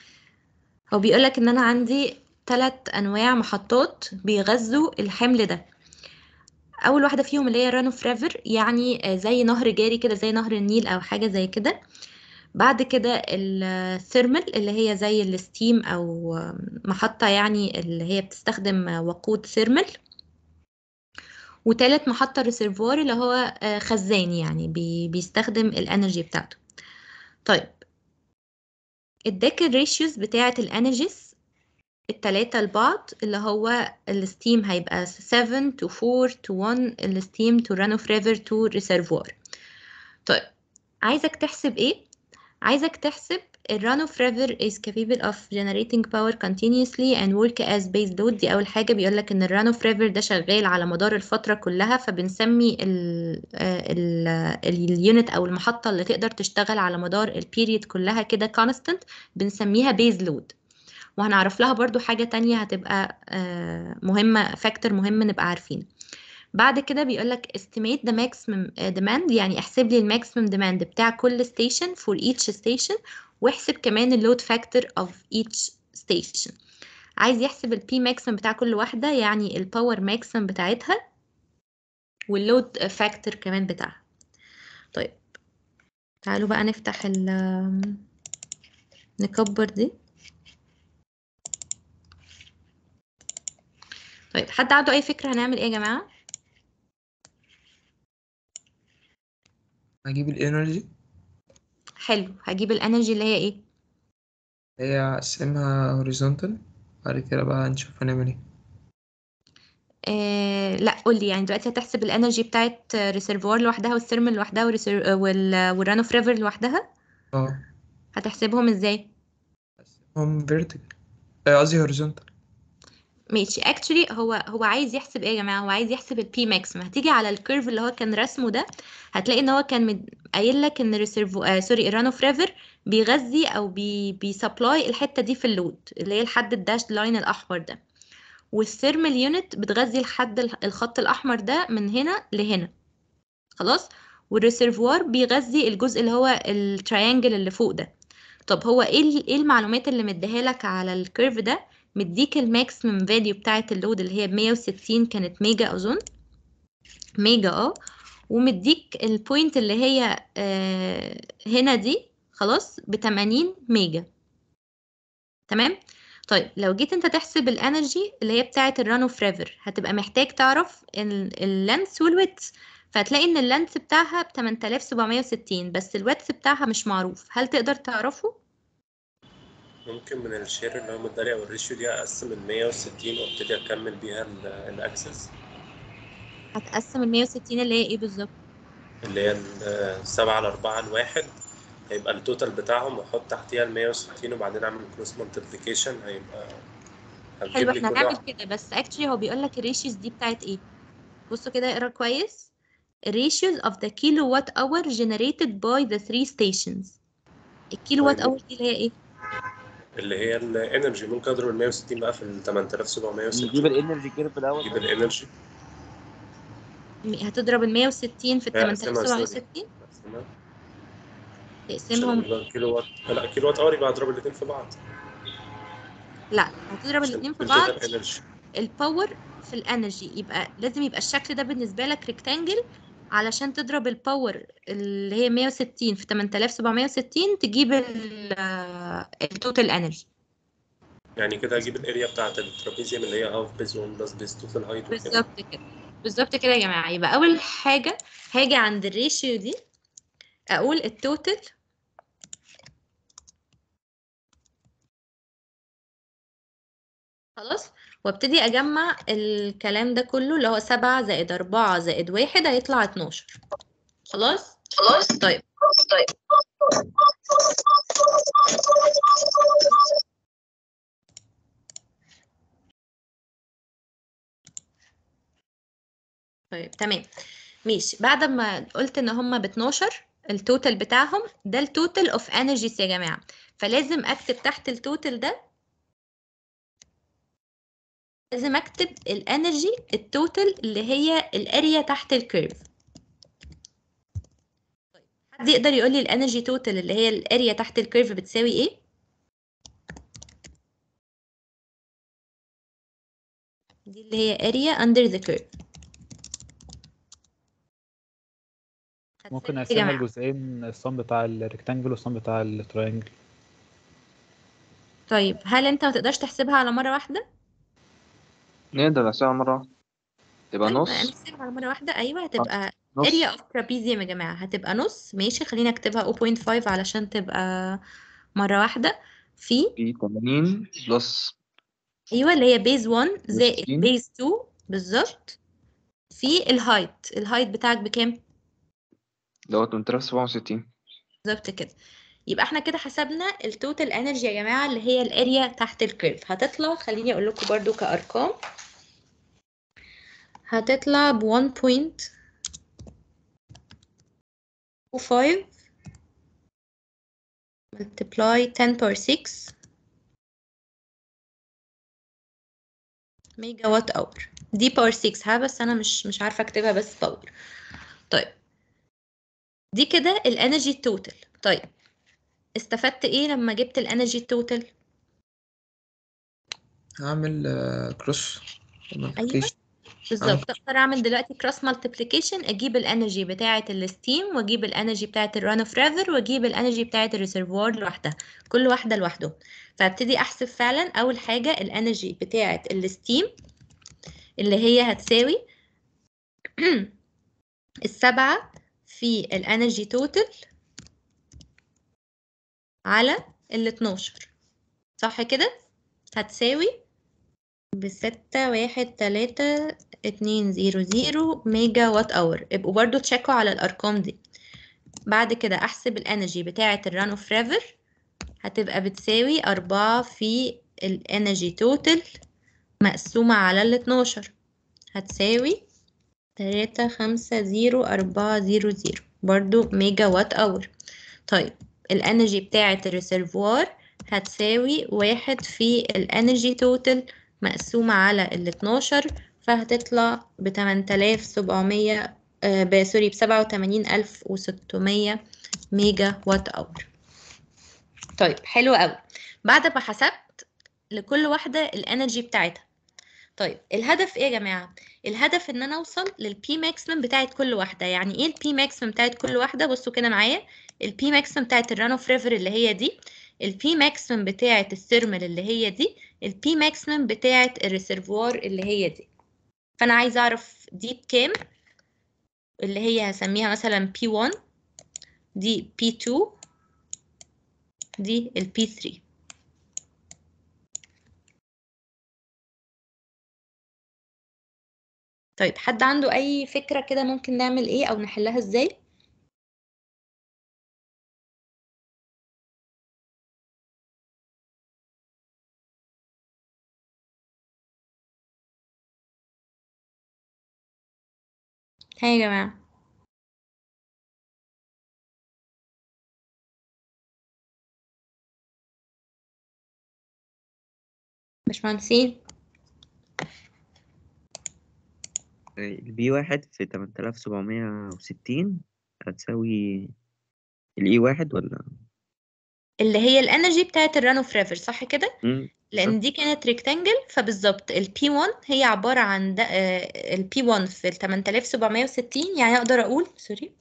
هو بيقولك ان انا عندي ثلاث انواع محطات بيغذوا الحمل ده اول واحدة فيهم اللي هي رانو فريفر يعني آه، زي نهر جاري كده زي نهر النيل او حاجة زي كده بعد كده الثيرمال اللي هي زي الستيم او آه، محطة يعني اللي هي بتستخدم آه، وقود ثيرمال وتالت محطة ريسيرفوار اللي هو آه، خزان يعني بي- بيستخدم الانرجي بتاعته طيب اداك الريشيوز بتاعة الانرجيز التلاتة لبعض اللي هو الستيم هيبقى 7 to 4 to 1 الستيم to run of river to reservoir طيب عايزك تحسب ايه؟ عايزك تحسب ال run of river is capable of generating power continuously and work as base load دي أول حاجة بيقولك إن ال run of river ده شغال على مدار الفترة كلها فبنسمي ال ال اليونت أو المحطة اللي تقدر تشتغل على مدار البيريد كلها كده constant بنسميها base load وهنعرف لها برضو حاجة تانية هتبقى آه، مهمة فاكتور مهم نبقى عارفين بعد كده بيقولك estimate the maximum آه، demand يعني احسب لي الماكسيمم demand بتاع كل station for each station واحسب كمان اللود فاكتور of each station عايز يحسب البي ماكسيمم بتاع كل واحدة يعني الباور ماكسيمم بتاعتها واللود فاكتور كمان بتاعها طيب تعالوا بقى نفتح ال نكبر دي طيب حد عنده اي فكرة هنعمل ايه يا جماعة هجيب الانرجي حلو هجيب الانرجي اللي هي ايه هي اقسمها horizontal بعد كده بقى نشوف هنعمل ايه آه لا قولي يعني دلوقتي هتحسب الانرجي بتاعت ريسيرفوار لوحدها والثيرمال لوحدها والريسير- وال والران اوف ريفر لوحدها اه هتحسبهم ازاي هم vertical آه، قصدي horizontal ماشي اكشلي هو هو عايز يحسب ايه يا جماعه هو عايز يحسب البي ماكسيمم هتيجي على الكيرف اللي هو كان رسمه ده هتلاقي ان هو كان مد- قايل لك ان ريسيرفو آه سوري الران اوف ريفر بيغذي او بي بيسبلاي الحته دي في اللود اللي هي لحد الداش لاين الاحمر ده والثيرمال يونت بتغذي لحد ال- الخط الاحمر ده من هنا لهنا خلاص والريسيرفوار بيغذي الجزء اللي هو التريانجل اللي فوق ده طب هو ايه ال- ايه المعلومات اللي مديها لك على الكيرف ده مديك الماكسيمم فاليو بتاعه اللود اللي هي ب 160 كانت ميجا اظن ميجا اه ومديك البوينت اللي هي آه هنا دي خلاص ب 80 ميجا تمام طيب لو جيت انت تحسب الانرجي اللي هي بتاعه الران اوف ريفر هتبقى محتاج تعرف اللينث والويدث فهتلاقي ان اللينث بتاعها ب 8760 بس الويدث بتاعها مش معروف هل تقدر تعرفه ممكن من الشير اللي هو مداري او الريشيو دي اقسم ال 160 وابتدي اكمل بيها ال- الاكسس هتقسم ال 160 اللي هي ايه بالظبط اللي هي ال 7 على 4 الواحد هيبقى التوتال بتاعهم واحط تحتيها ال 160 وبعدين اعمل كروس مالتيبليكيشن هيبقى هتجيب حلو لي احنا كل هنعمل واحد كده بس اكشلي هو بيقول لك الريشيوز دي بتاعت ايه بصوا كده اقرا كويس ratios of the kilowatt hour generated by the three stations الكيلو وات طيب. اور دي اللي هي ايه اللي هي الانرجي ممكن اضرب ال 160 بقى في ال 8760 نجيب الانرجي كيرف الاول اجيب الانرجي هتضرب ال 160 في ال لا، اقسمها 8760 اقسمها تقسمهم عشان كيلو وات لا كيلو وات اور يبقى اضرب الاثنين في بعض لا هتضرب عشان الاثنين في التوتال بعض انرجي الباور في الانرجي يبقى لازم يبقى الشكل ده بالنسبه لك ريكتانجل علشان تضرب الباور اللي هي 160 في 8760 تجيب التوتال انرجي يعني كده اجيب الاريا بتاعت الترابيزيوم اللي هي هاف بيز 1 بلس بيز توتال هايت وكده بالظبط كده بالظبط كده يا جماعه يبقى اول حاجه هاجي عند الريشيو دي اقول التوتال خلاص وابتدي اجمع الكلام ده كله اللي هو 7 زائد 4 زائد 1 هيطلع 12 خلاص خلاص طيب طيب طيب تمام ماشي بعد ما قلت ان هما ب 12 التوتال بتاعهم ده التوتال اوف انرجيز يا جماعه فلازم اكتب تحت التوتال ده لازم اكتب الانرجي التوتال اللي هي الاريا تحت الكيرف طيب حد يقدر يقول لي الانرجي توتال اللي هي الاريا تحت الكيرف بتساوي ايه دي اللي هي اريا under the curve ممكن يا نقسمها جماعة. لجزئين الصم بتاع الريكتانجل والصم بتاع التراينجل طيب هل انت ما تقدرش تحسبها على مره واحده نقدر نحسبها مرة واحدة تبقى طيب نص نحسبها على مره واحده ايوه هتبقى نص. area of trapezium يا جماعه هتبقى نص ماشي خلينا اكتبها 0.5 علشان تبقى مره واحده في في 80 بلس ايوه اللي هي بيز 1 زائد 60. بيز 2 بالظبط في الهايت الهايت بتاعك بكام دوت 867 بالظبط كده يبقى احنا كده حسبنا التوتال انرجي يا جماعه اللي هي الاريا تحت الكيرف هتطلع خليني اقول لكم برضو كارقام هتطلع ب 1.25 multiply 10 power 6 ميجا وات اور دي باور 6 ها بس انا مش مش عارفه اكتبها بس باور طيب دي كده الانرجي التوتال طيب استفدت ايه لما جبت الانرجي التوتال هعمل كروس ايوه بالظبط اقدر اعمل دلوقتي كروس مالتيبليكيشن اجيب الانرجي بتاعه الستيم واجيب الانرجي بتاعه الران اوف ريفر واجيب الانرجي بتاعه الريسيرفوار لوحدها كل واحده لوحده فابتدي احسب فعلا اول حاجه الانرجي بتاعه الستيم اللي هي هتساوي السبعة في الانرجي توتال على ال 12 صح كده هتساوي بستة واحد تلاتة اتنين زيرو زيرو ميجا وات اور ابقوا برضو تشيكوا على الأرقام دي بعد كده أحسب الانرجي بتاعة الران اوف ريفر هتبقى بتساوي أربعة في الانرجي توتال مقسومة على ال 12 هتساوي تلاتة خمسة زيرو أربعة زيرو زيرو برضو ميجا وات أور طيب الانرجي بتاعة الريسيرفوار هتساوي واحد في الانرجي توتال مقسومة على ال 12 فهتطلع ب 8700 آه ب- سوري ب 87600 ميجا وات اور طيب حلو قوي بعد ما حسبت لكل واحدة الانرجي بتاعتها طيب الهدف ايه يا جماعة الهدف ان انا اوصل للبي ماكسيمم بتاعت كل واحدة يعني ايه البي ماكسيمم بتاعت كل واحدة بصوا كده معايا البي ماكسيمم بتاعت الران اوف ريفر اللي هي دي البي ماكسيمم بتاعت الثيرمال اللي هي دي البي ماكسيمم بتاعت الريسيرفوار اللي هي دي فانا عايزه اعرف دي بكام اللي هي هسميها مثلا P1 دي P2 دي ال P3 طيب حد عنده اي فكرة كده ممكن نعمل ايه او نحلها ازاي ها يا جماعة باشمهندسين البي واحد في تمن آلاف سبعمية وستين هتساوي الإي واحد ولا اللي هي الانرجي بتاعت الران اوف ريفر صح كده مم. لان دي كانت ريكتانجل فبالظبط ال P1 هي عبارة عن ده ال P1 في ال 8760 يعني اقدر اقول سوري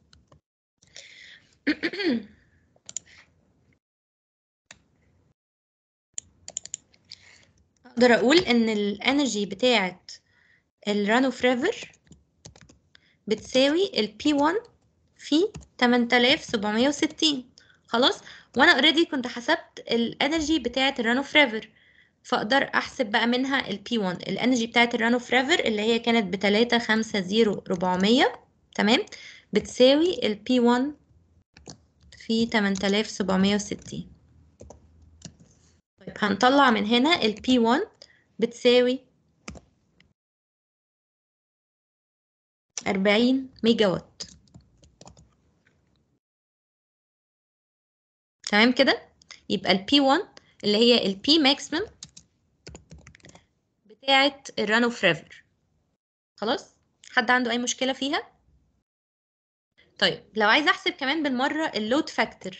اقدر اقول ان الانرجي بتاعت الران اوف ريفر بتساوي ال P1 في 8760 خلاص وانا اوريدي كنت حسبت الانرجي بتاعه الران اوف ريفر فاقدر احسب بقى منها ال P1 الانرجي بتاعه الران اوف ريفر اللي هي كانت ب 350400 تمام بتساوي ال P1 في 8760 طيب هنطلع من هنا ال P1 بتساوي 40 ميجا وات تمام كده يبقى ال P1 اللي هي ال P maximum بتاعة الران اوف ريفر خلاص حد عنده اي مشكلة فيها طيب لو عايز احسب كمان بالمرة اللود فاكتور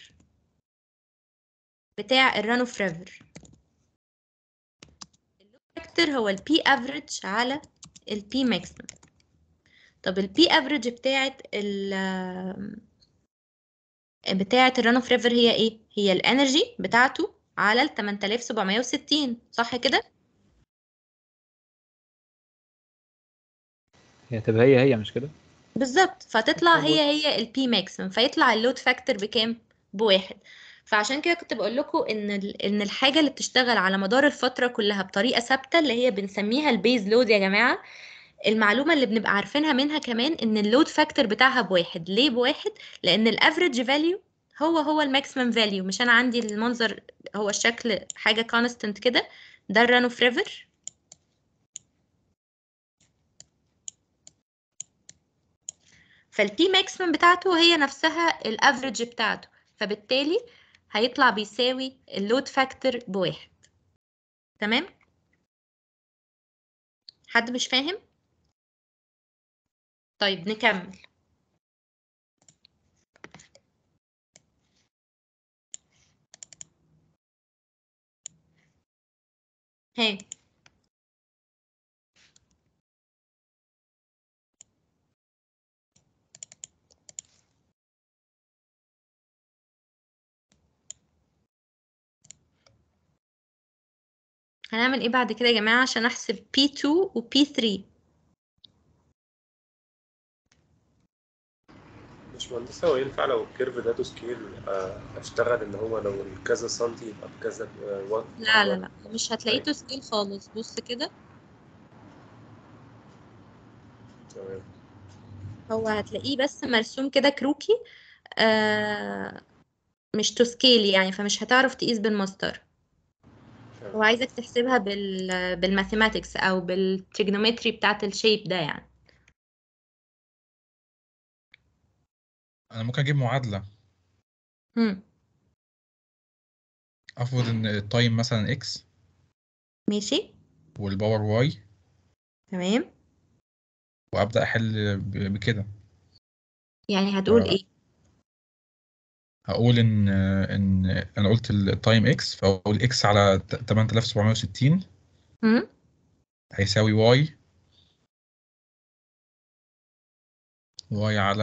بتاع الران اوف ريفر اللود فاكتور هو ال P average على ال P maximum طب ال P average بتاعة ال بتاعة الران اوف ريفر هي ايه؟ هي الانرجي بتاعته على ال 8760 صح كده؟ هي تبقى هي هي مش كده بالظبط فتطلع هي هي البي ماكسيمم فيطلع اللود فاكتور بكام؟ بواحد فعشان كده كنت بقول لكم ان ال- ان الحاجه اللي بتشتغل على مدار الفتره كلها بطريقه ثابته اللي هي بنسميها البيز لود يا جماعه المعلومه اللي بنبقى عارفينها منها كمان ان اللود فاكتور بتاعها بواحد ليه بواحد لان الافريج فاليو هو هو الماكسيمم فاليو مش انا عندي المنظر هو الشكل حاجه كونستنت كده ده الران اوف ريفر فالبي ماكسيمم بتاعته هي نفسها الافريج بتاعته فبالتالي هيطلع بيساوي اللود فاكتور بواحد تمام حد مش فاهم طيب نكمل ها هنعمل ايه بعد كده يا جماعة عشان احسب P2 و P3 باشمهندس هو ينفع لو الكيرف ده تو سكيل آه، اشتغل ان هو لو الكذا سنتي يبقى بكذا آه، وات لا لا لا مش هتلاقيه تو سكيل خالص بص كده تمام هو هتلاقيه بس مرسوم كده كروكي آه مش تو سكيل يعني فمش هتعرف تقيس بالمسطرة هو عايزك تحسبها بال بالماثيماتكس او بالتريجنومتري بتاعت الشيب ده يعني انا ممكن اجيب معادله هم. افرض ان التايم مثلا اكس ماشي والباور واي تمام وابدا احل ب- بكده يعني هتقول آه. ايه هقول ان ان انا قلت التايم اكس فاقول اكس على ت- 8760 هم؟ هيساوي واي واي على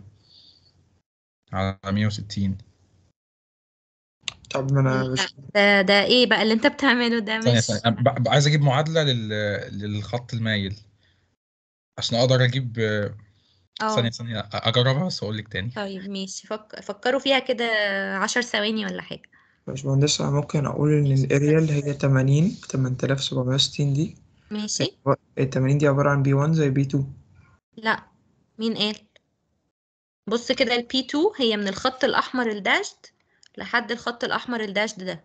على 160 طب ما انا لا مش ده ده ايه بقى اللي انت بتعمله ده ثانية مش ثانية أنا ب- ب- عايز اجيب معادلة لل... للخط المايل عشان اقدر اجيب ثانية اه ثانية اجربها بس اقول لك تاني طيب ماشي فك... فكروا فيها كده عشر ثواني ولا حاجة باشمهندس أنا ممكن أقول إن الأريا اللي هي تمانين تمن تلاف سبعمية وستين دي ماشي التمانين دي عبارة عن بي وان زي بي تو لا مين قال بص كده ال P2 هي من الخط الأحمر الداشد لحد الخط الأحمر الداشد ده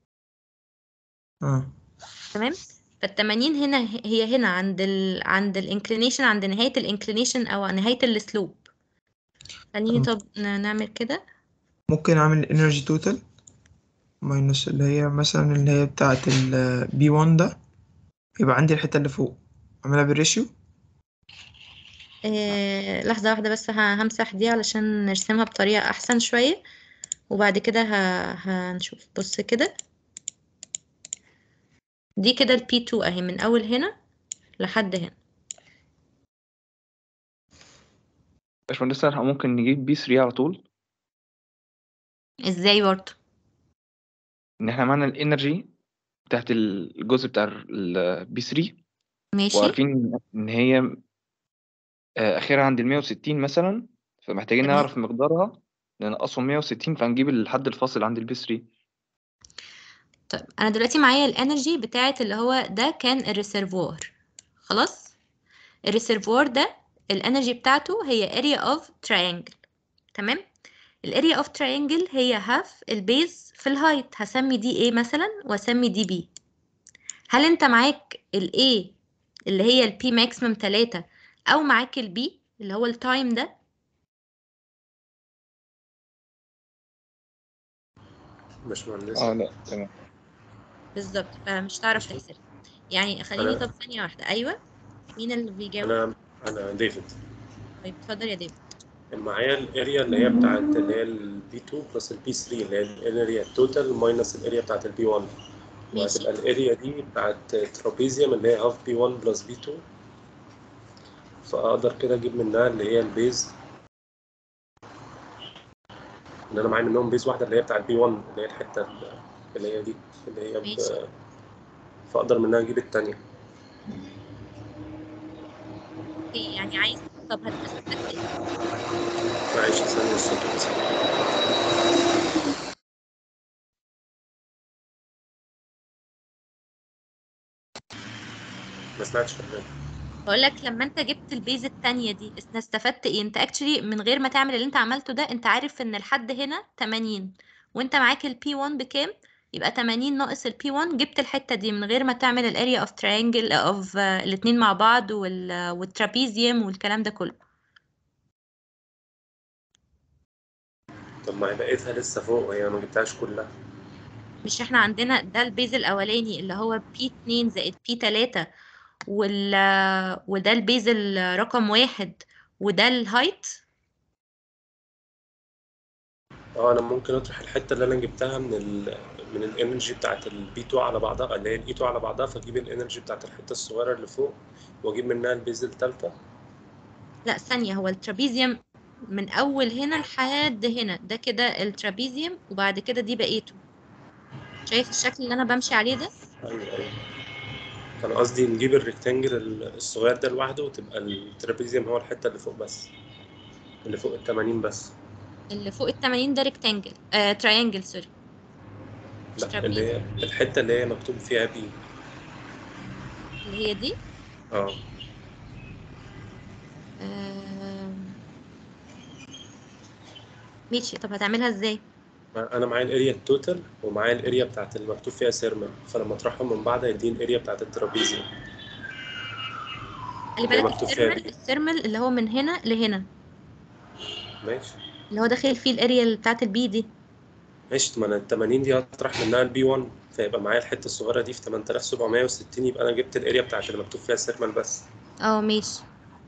اه تمام فالتمانين هنا هي هنا عند ال عند الانكلينيشن عند نهاية الانكلينيشن أو نهاية السلوب خليني طب طب ن- نعمل كده ممكن أعمل انرجي توتال ماينس اللي هي مثلا اللي هي بتاعة ال بي وان ده يبقى عندي الحتة اللي فوق أعملها بالريشيو إيه لحظة واحدة بس ه- همسح دي علشان نرسمها بطريقة أحسن شوية وبعد كده ه... هنشوف بص كده دي كده ال P2 أهي من أول هنا لحد هنا باشمهندس احنا ممكن نجيب بي 3 على طول ازاي برضه ان احنا معانا الانرجي بتاعت الجزء بتاع البي 3 ماشي وعارفين ان هي آه، اخرها عند ال 160 مثلا فمحتاجين تمام. نعرف مقدارها ننقصهم 160 فنجيب الحد الفاصل عند البي 3 طيب انا دلوقتي معايا الانرجي بتاعت اللي هو ده كان الريسيرفوار خلاص الريسيرفوار ده الانرجي بتاعته هي area of triangle تمام الاريا اوف تراينجل هي هاف البيز في الهايت هسمي دي A مثلا واسمي دي B هل انت معاك ال A اللي هي ال P maximum 3 او معاك ال B اللي هو التايم ده باشمهندس اه لا تمام بالظبط فمش هتعرف تحسب يعني خليني أنا- طب ثانية واحدة ايوه مين اللي بيجاوب انا انا ديفيد طيب اتفضل يا ديفيد معايا الاريا اللي هي بتاعت اللي هي البي 2 بلس البي 3 اللي هي الاريا التوتال ماينس الاريا بتاعت البي 1 ماشي. وهتبقى الاريا دي بتاعت ترابيزيوم اللي هي هاف بي 1 بلس بي 2 فاقدر كده اجيب منها اللي هي البيز ان انا معايا منهم بيز واحده اللي هي بتاعت بي 1 اللي هي الحته اللي هي دي اللي هي ب... ماشي. فاقدر منها اجيب التانية اوكي يعني عايز طب هتحسب قد ايه معلش ثانية الصوت بس ما سمعتش كمان بقول لك لما انت جبت البيز التانية دي است- استفدت ايه انت اكشلي من غير ما تعمل اللي انت عملته ده انت عارف ان الحد هنا 80 وانت معاك البي 1 بكام يبقى 80 ناقص البي 1 جبت الحتة دي من غير ما تعمل الاريا اوف تريانجل اوف الاتنين مع بعض وال والترابيزيوم والكلام ده كله طب ما هي بقيتها لسه فوق وهي ما جبتهاش كلها مش احنا عندنا ده البيز الاولاني اللي هو بي 2 زائد بي 3 وال وده البيز الرقم واحد وده الهايت اه انا ممكن اطرح الحته اللي انا جبتها من ال من الانرجي بتاعت البي 2 على بعضها اللي هي الاي 2 على بعضها فاجيب الانرجي بتاعت الحته الصغيره اللي فوق واجيب منها البيز الثالثه لا ثانية هو الترابيزيوم من أول هنا لحد هنا ده كده الترابيزيوم وبعد كده دي بقيته شايف الشكل اللي أنا بمشي عليه ده؟ ايوه ايوه كان قصدي نجيب الريكتانجل الصغير ده لوحده وتبقى الترابيزيوم هو الحته اللي فوق بس اللي فوق ال 80 بس اللي فوق ال 80 ده ريكتانجل آه تراينجل سوري لا اللي هي الحته اللي هي مكتوب فيها بي اللي هي دي اه آم، ماشي طب هتعملها ازاي انا معايا الاريا التوتال ومعايا الاريا بتاعت اللي مكتوب فيها سيرمال فلما اطرحهم من بعض هيديني الاريا بتاعت الترابيزيوم خلي اللي بالك مكتوب فيها السيرمال بي السيرمال اللي هو من هنا لهنا ماشي اللي هو داخل فيه الاريا اللي بتاعت البي دي ماشي ما انا ال 80 دي هطرح منها البي 1 فيبقى معايا الحته الصغيره دي في 8760 يبقى انا جبت الاريا بتاعت اللي مكتوب فيها سيرمال بس اه ماشي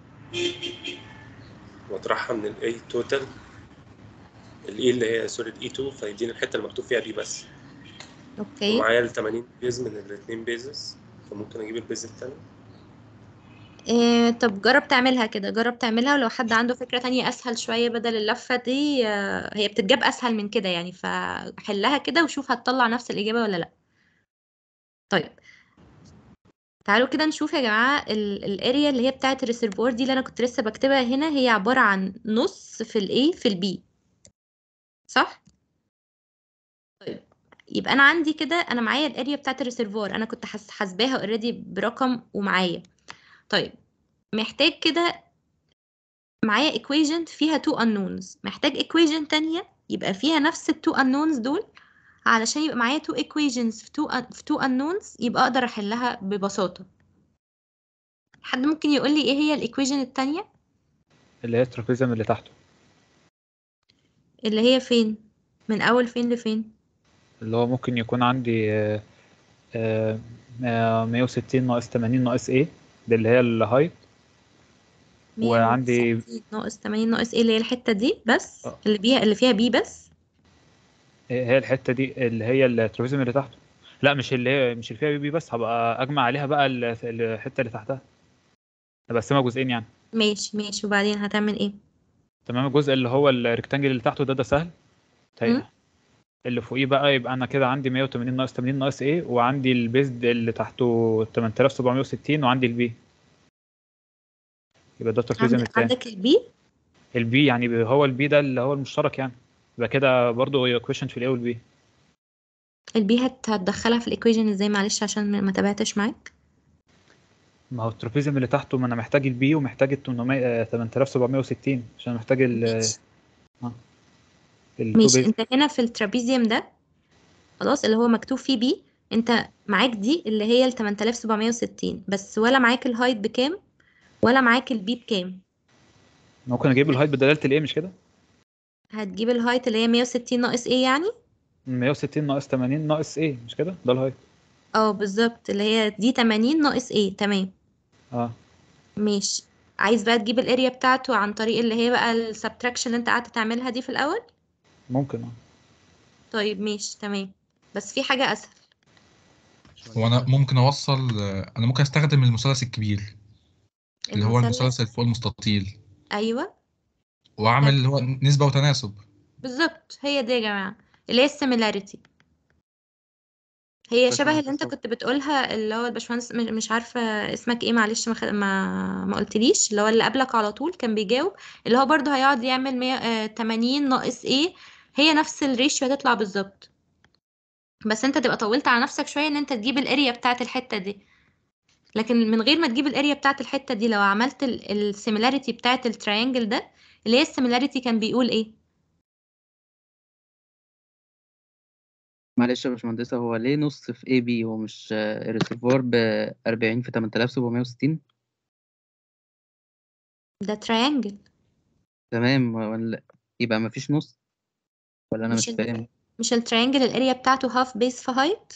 واطرحها من الاي توتال الاي اللي هي سوري الاي 2 فيديني الحته اللي مكتوب فيها بي بس اوكي ومعايا ال 80 بيز من الاثنين بيزز فممكن اجيب البيز التاني إيه طب جرب تعملها كده جرب تعملها ولو حد عنده فكرة تانية أسهل شوية بدل اللفة دي آه، هي بتتجاب أسهل من كده يعني فحلها كده وشوف هتطلع نفس الإجابة ولا لأ طيب تعالوا كده نشوف يا جماعة الاريا اللي هي بتاعة الريسيرفوار دي اللي أنا كنت لسه بكتبها هنا هي عبارة عن نص في الإيه في البي صح؟ طيب يبقى أنا عندي كده أنا معايا الاريا بتاعة الريسيرفوار أنا كنت حاس- حاسباها اوريدي برقم ومعايا طيب محتاج كده معايا equation فيها two unknowns محتاج equation تانية يبقى فيها نفس ال two unknowns دول علشان يبقى معايا two equations في two, un- في two unknowns يبقى أقدر أحلها ببساطة حد ممكن يقول لي إيه هي الإيكويشن التانية اللي هي الترابيزم اللي تحته اللي هي فين من أول فين لفين اللي هو ممكن يكون عندي آه، آه، آه، 160 ناقص 80 ناقص ايه دي اللي هي الهايت وعندي 160 ناقص 80 ناقص إيه اللي هي الحتة دي بس اللي بيها اللي فيها بي بس هي الحته دي اللي هي الترابيزم اللي تحته لا مش اللي هي مش اللي فيها بي بي بس هبقى اجمع عليها بقى ال- الحته اللي تحتها هبقسمها جزئين يعني ماشي ماشي وبعدين هتعمل إيه تمام الجزء اللي هو الريكتانجل اللي تحته ده ده سهل مم. طيب اللي فوقيه بقى يبقى انا كده عندي 180 ناقص 80 ناقص ايه وعندي البيز اللي تحته 8760 وعندي البي يبقى ده الترابيزم عندك التاني عندك البي البي يعني ب- هو البي ده اللي هو المشترك يعني يبقى كده برضه ايكويشن في الاي والبي البي هت- هتدخلها في الإيكويشن إزاي معلش عشان ما- ما تابعتش معاك ما هو الترابيزم اللي تحته ما انا محتاج البي ومحتاج ال 800 آه، 8760 عشان محتاج ال اه التو ماشي بيز انت هنا في الترابيزيوم ده خلاص اللي هو مكتوب فيه بي انت معاك دي اللي هي ال 8760 بس ولا معاك الهايت بكام ولا معاك البي بكام ممكن اجيب الهايت بدلاله الايه مش كده هتجيب الهايت اللي هي 160 ناقص ايه يعني 160 ناقص 80 ناقص ايه مش كده ده الهايت اه بالظبط اللي هي دي 80 ناقص ايه تمام اه ماشي عايز بقى تجيب الاريا بتاعته عن طريق اللي هي بقى السبتراكشن اللي انت قعدت تعملها دي في الاول ممكن اه طيب ماشي تمام بس في حاجة اسهل هو انا ممكن اوصل انا ممكن استخدم المثلث الكبير اللي هو المثلث المثلث اللي فوق المستطيل ايوه واعمل اللي هو نسبة وتناسب بالظبط هي دي يا جماعة اللي هي السيميلاريتي هي شبه اللي انت كنت بتقولها اللي هو الباشمهندس مش مش عارفة اسمك ايه معلش ما خد... ما ما قلتليش اللي هو اللي قبلك على طول كان بيجاوب اللي هو برضو هيقعد يعمل 100 آه، 80 ناقص ايه هي نفس الريشيو هتطلع بالظبط بس انت تبقى طولت على نفسك شوية ان انت تجيب الاريا بتاعت الحتة دي لكن من غير ما تجيب الاريا بتاعت الحتة دي لو عملت السيميلاريتي بتاعت التراينجل ده اللي هي السيميلاريتي كان بيقول ايه معلش يا باشمهندسة هو ليه نص في اي بي هو مش آه، الريسيفوار ب 40 في 8760 ده تراينجل تمام ولا يبقى مفيش نص ولا انا مش مش ال- فاهم مش التراينجل الاريا بتاعته هاف بيس في هايت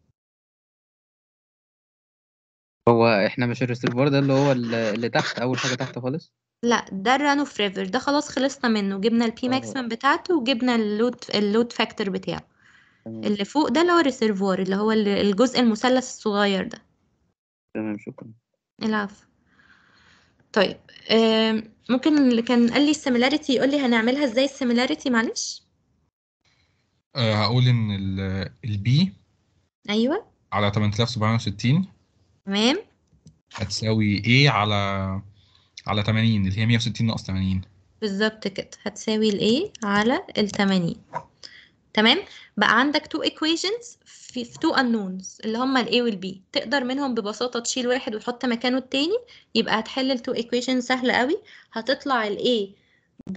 هو احنا مش الريسيفوار ده اللي هو ال- اللي تحت اول حاجة تحت خالص لا ده الرانوف ريفر ده خلاص خلصنا منه جبنا البي اه ماكسيمم بتاعته وجبنا اللود اللود فاكتور بتاعه تمام اللي فوق ده اللي هو الريسيرفوار اللي هو ال- الجزء المثلث الصغير ده تمام شكرا العفو طيب آم، ممكن اللي كان قال لي السيميلاريتي يقول لي هنعملها ازاي السيميلاريتي معلش آه، هقول ان البي ايوه على 8760 تمام هتساوي A على على 80 اللي هي 160 ناقص 80 بالظبط كده هتساوي ال A على ال 80 تمام بقى عندك two equations في, في two unknowns اللي هما ال A وال B تقدر منهم ببساطة تشيل واحد وتحط مكانه التاني يبقى هتحل ال two equations سهلة قوي هتطلع ال A ب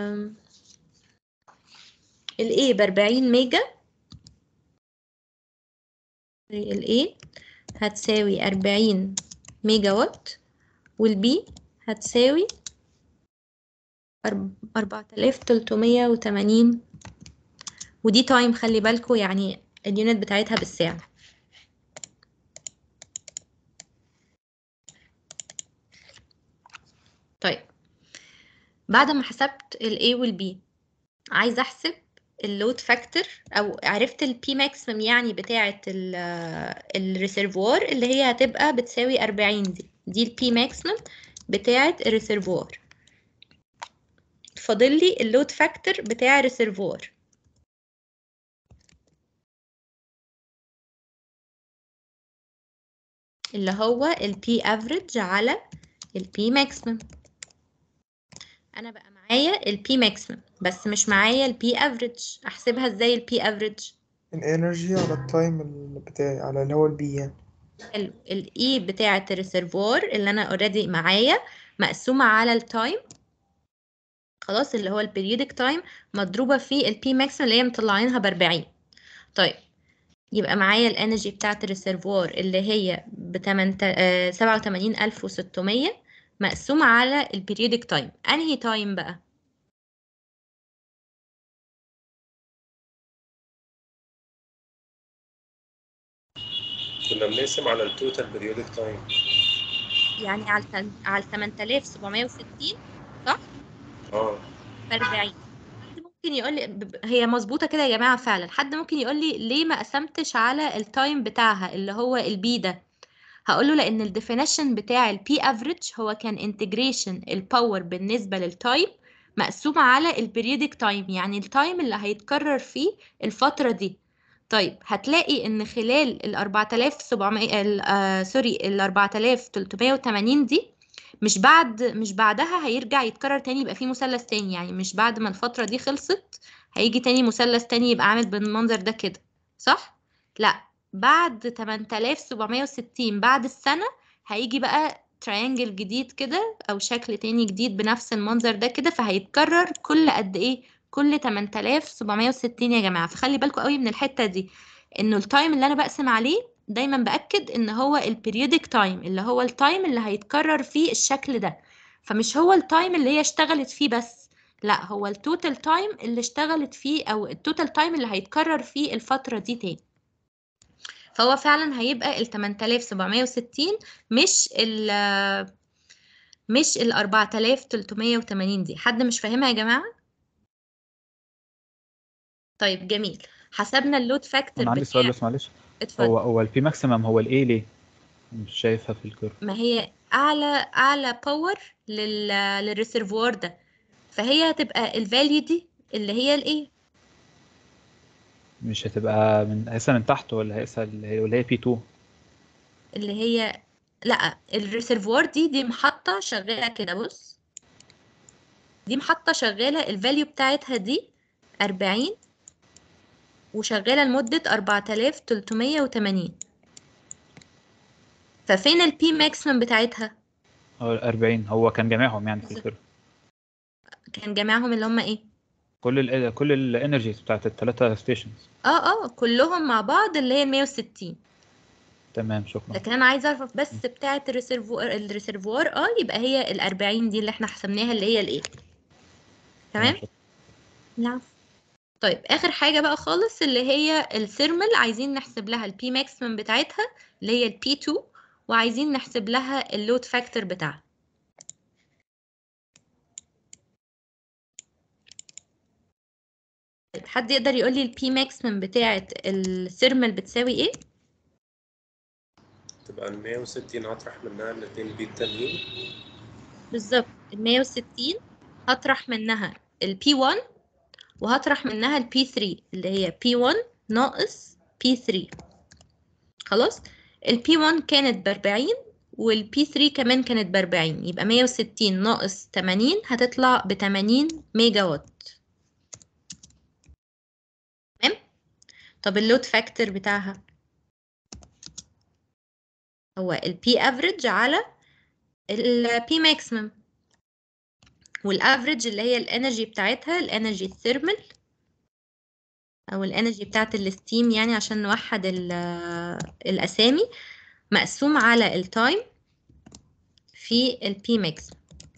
ال A ب 40 ميجا ال A هتساوي 40 ميجا وات وال B هتساوي أربعة آلاف تلتمية وتمانين ودي تايم خلي بالكو يعني اليونت بتاعتها بالساعة طيب بعد ما حسبت ال A وال B عايزة أحسب اللود فاكتور أو عرفت ال P maximum يعني بتاعة الريسيرفوار اللي هي هتبقى بتساوي أربعين دي دي ال P maximum بتاعة الريسيرفوار فاضل لي اللود فاكتور بتاع الريسيرفوار اللي هو ال P average على ال P maximum انا بقى معايا ال P maximum بس مش معايا ال P average احسبها ازاي ال P average الانرجي على التايم بتاعي على اللي هو البي يعني حلو ال E بتاعة الريسيرفوار اللي انا اوريدي معايا مقسومة على التايم خلاص اللي هو البريودك تايم مضروبة في البي ماكسيمم اللي هي مطلعينها بأربعين طيب يبقى معايا الانرجي بتاعة الريسيرفوار اللي هي بتمن سبعة وتمانين ألف وستمية مقسومة على البريودك تايم أنهي تايم بقى؟ كنا بنقسم على التوتال بريودك تايم يعني على التن... على 8760 صح؟ اه ب 40 حد ممكن يقول لي ب- هي مظبوطه كده يا جماعه فعلا حد ممكن يقول لي ليه ما قسمتش على التايم بتاعها اللي هو البي ده هقول له لان الديفينيشن بتاع البي افريج هو كان انتجريشن الباور بالنسبه للتايم مقسومه على البريودك تايم يعني التايم اللي هيتكرر فيه الفتره دي طيب هتلاقي ان خلال ال 4700 ال- آه سوري ال 4380 دي مش بعد مش بعدها هيرجع يتكرر تاني يبقى فيه مثلث تاني يعني مش بعد ما الفترة دي خلصت هيجي تاني مثلث تاني يبقى عامل بالمنظر ده كده صح؟ لا بعد 8760 بعد السنة هيجي بقى تريانجل جديد كده او شكل تاني جديد بنفس المنظر ده كده فهيتكرر كل قد ايه كل 8760 يا جماعة فخلي بالكم قوي من الحتة دي انه التايم اللي انا بقسم عليه دايما باكد ان هو البريودك تايم اللي هو التايم اللي هيتكرر فيه الشكل ده فمش هو التايم اللي هي اشتغلت فيه بس لا هو التوتال تايم اللي اشتغلت فيه او التوتال تايم اللي هيتكرر فيه الفترة دي تاني فهو فعلا هيبقى ال 8760 مش ال مش ال 4380 دي حد مش فاهمها يا جماعة طيب جميل حسبنا اللود فاكتور انا عندي بتاع سؤال بس معلش اتفضل هو هو البي ماكسيمم هو الايه ليه مش شايفها في الكيرف ما هي اعلى اعلى باور لل للريسيرفوار ده فهي هتبقى الفاليو دي اللي هي الايه مش هتبقى من هيقسها من تحت ولا هيقسها اللي هي ولا هي بي 2 اللي هي لا الريسيرفوار دي دي محطة شغالة كده بص دي محطة شغالة الفاليو بتاعتها دي 40 وشغالة لمدة 4380 ففين البي ماكسيمم بتاعتها هو 40 هو كان جامعهم يعني في الكيرف كان جميعهم اللي هم ايه كل ال كل الانرجيز بتاعت الثلاثه ستيشنز اه اه كلهم مع بعض اللي هي 160 تمام شكرا لكن انا عايزه اعرف بس بتاعه الريسيرفوار الريسيرفوار اه يبقى هي ال 40 دي اللي احنا حسبناها اللي هي الايه تمام نعم طيب اخر حاجه بقى خالص اللي هي الثيرمال عايزين نحسب لها البي ماكسيمم بتاعتها اللي هي البي 2 وعايزين نحسب لها اللود فاكتور بتاعها طيب حد يقدر يقول لي البي ماكسيمم بتاعه الثيرمال بتساوي ايه تبقى ال 160 هطرح منها الاتنين بي التانيين بالظبط ال 160 هطرح منها ال P1 وهطرح منها ال P3 اللي هي P1 ناقص P3 خلاص ال P1 كانت ب 40 والبي 3 كمان كانت ب 40 يبقى 160 ناقص 80 هتطلع ب 80 ميجا وات تمام طب اللود فاكتور بتاعها هو البي افريج على البي ماكسيمم والافريج اللي هي الانرجي بتاعتها الانرجي الثيرمال او الانرجي بتاعت الستيم يعني عشان نوحد ال- الاسامي مقسوم على التايم في البي ماكس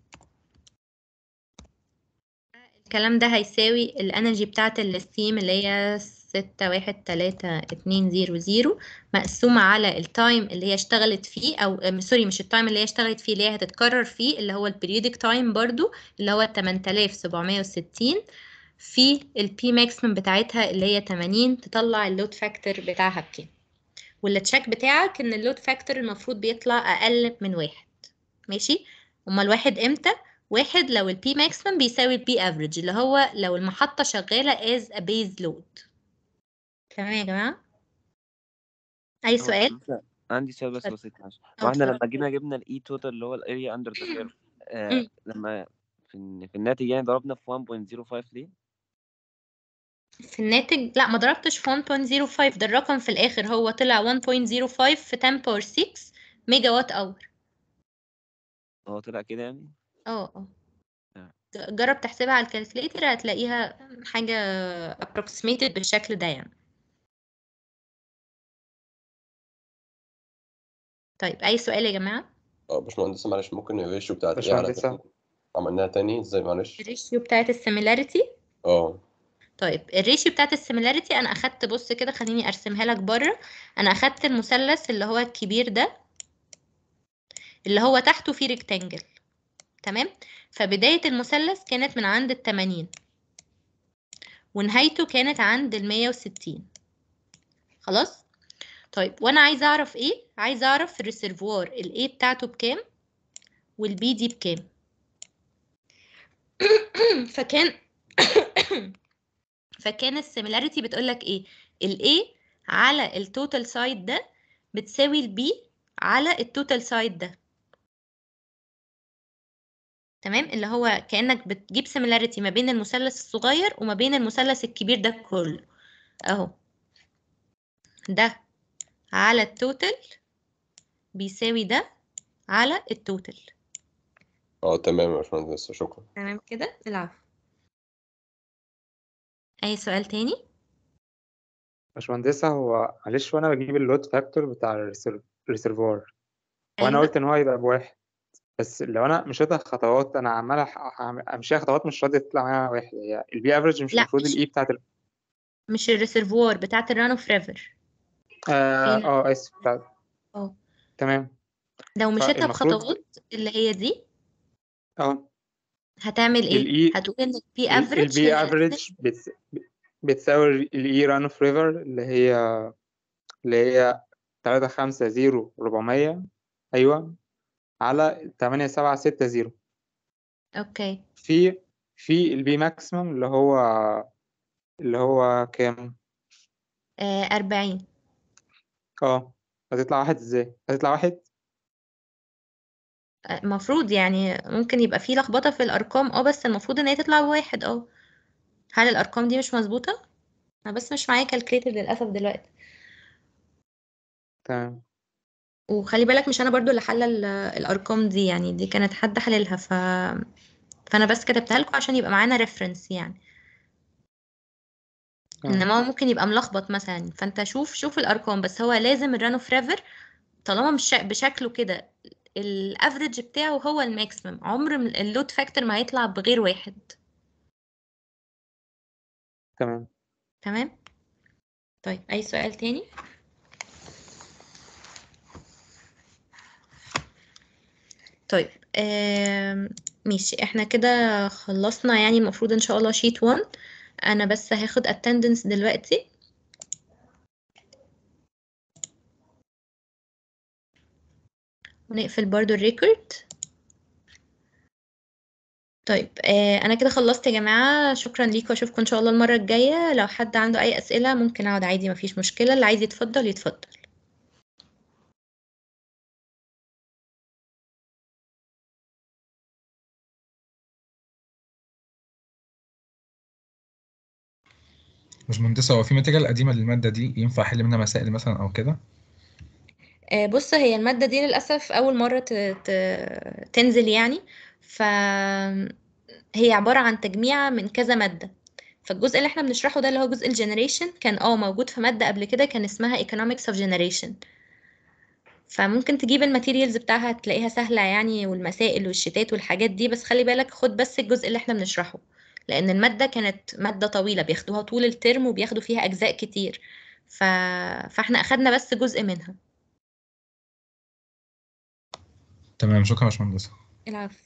الكلام ده هيساوي الانرجي بتاعت الستيم اللي هي ستة واحد تلاتة اتنين زيرو زيرو مقسومة على التايم اللي هي اشتغلت فيه او ام، سوري مش التايم اللي هي اشتغلت فيه اللي هي هتتكرر فيه اللي هو البريودك تايم برضو اللي هو 8760 في البي ماكسيمم بتاعتها اللي هي 80 تطلع اللود فاكتور بتاعها بكام والتشيك بتاعك ان اللود فاكتور المفروض بيطلع اقل من واحد ماشي امال واحد امتى واحد لو البي ماكسيمم بيساوي البي افريج اللي هو لو المحطة شغالة as a base load تمام يا جماعة اي هو سؤال بس عندي سؤال بس اتفضل. بسيط معلش اه هو احنا اتفضل. لما جينا جبنا الاي توتال اللي هو الاريا اندر ذا كيرف مم. لما في الن- في الناتج يعني ضربنا في 1.05 ليه؟ في الناتج لا ما ضربتش في 1.05 ده الرقم في الاخر هو طلع 1.05 في 10 باور 6 ميجا وات اور هو طلع كده يعني؟ اه اه آه. ج- جرب تحسبها على الكالكوليتر هتلاقيها حاجة approximated بالشكل ده يعني طيب أي سؤال يا جماعة؟ اه باشمهندس معلش ممكن الريشيو بتاعت ايه على باشمهندسة تاني عملناها تاني ازاي معلش الريشيو بتاعت السيميلاريتي اه طيب الريشيو بتاعت السيميلاريتي أنا أخدت بص كده خليني أرسمها لك بره أنا أخدت المثلث اللي هو الكبير ده اللي هو تحته فيه ريكتانجل تمام فبداية المثلث كانت من عند التمانين ونهايته كانت عند المية وستين خلاص طيب وانا عايزه اعرف ايه عايزه اعرف الريسيرفوار الاي بتاعته بكام والبي دي بكام فكان فكان السيميلاريتي بتقول لك ايه الاي على التوتال سايد ده بتساوي البي على التوتال سايد ده تمام اللي هو كأنك بتجيب سيميلاريتي ما بين المثلث الصغير وما بين المثلث الكبير ده كله اهو ده على التوتال بيساوي ده على التوتال اه تمام يا باشمهندس شكرا تمام كده العفو اي سؤال تاني باشمهندسة هو معلش وانا بجيب اللود فاكتور بتاع الريسير- الريسيرفوار وانا أيوة. قلت ان هو هيبقى بواحد بس لو انا مشيتها خطوات انا عمال أح- أعمل- امشيها خطوات مش راضية تطلع معايا واحد هي البي افريج مش لا، المفروض مش- الاي بتاعت ال... مش الريسيرفوار بتاعت الران اوف ريفر اه فين؟ اه اسف بتاعت اه تمام لو مشيتها فالمفروض بخطوات اللي هي دي اه هتعمل ايه الاي هتقول ان البي افريج البي هي افريج بتس... بتساوي الاي ران اوف ريفر اللي هي اللي هي تلاتة خمسة زيرو ربعمية أيوة على تمانية سبعة ستة زيرو اوكي في في البي ماكسيمم اللي هو اللي هو كام؟ آه 40 اه هتطلع واحد ازاي؟ هتطلع واحد؟ آه، المفروض يعني ممكن يبقى فيه لخبطة في الأرقام اه بس المفروض ان هي تطلع بواحد اه هل الأرقام دي مش مظبوطة؟ أنا بس مش معايا كالكليتر للأسف دلوقتي تمام وخلي بالك مش أنا برضو اللي حل ال- الأرقام دي يعني دي كانت حد حللها ف... فأنا بس كتبتها لكم عشان يبقى معانا ريفرنس يعني تمام انما هو ممكن يبقى ملخبط مثلا فانت شوف شوف الارقام بس هو لازم الران اوف ريفر طالما مش بشكله كده الافريج بتاعه هو الماكسيمم عمر م- اللود فاكتور ما هيطلع بغير واحد تمام تمام طيب اي سؤال تاني طيب آم، ماشي احنا كده خلصنا يعني المفروض ان شاء الله شيت 1 انا بس هاخد attendance دلوقتي ونقفل برضو الريكورد طيب آه انا كده خلصت يا جماعة شكرا ليكم واشوفكم ان شاء الله المرة الجاية لو حد عنده اي اسئلة ممكن اقعد عادي مفيش مشكلة اللي عايز يتفضل يتفضل باشمهندسة هو في ماتيريال قديمة للمادة دي ينفع أحل منها مسائل مثلا أو كده؟ آه، بص هي المادة دي للأسف أول مرة ت... ت... تنزل يعني فهي عبارة عن تجميع من كذا مادة فالجزء اللي احنا بنشرحه ده اللي هو جزء الجنريشن كان اه موجود في مادة قبل كده كان اسمها economics of generation فممكن تجيب الماتيريالز بتاعها تلاقيها سهلة يعني والمسائل والشتات والحاجات دي بس خلي بالك خد بس الجزء اللي احنا بنشرحه لأن المادة كانت مادة طويلة بياخدوها طول الترم وبياخدوا فيها أجزاء كتير ف... فاحنا أخدنا بس جزء منها تمام شكرا يا باشمهندسة العفو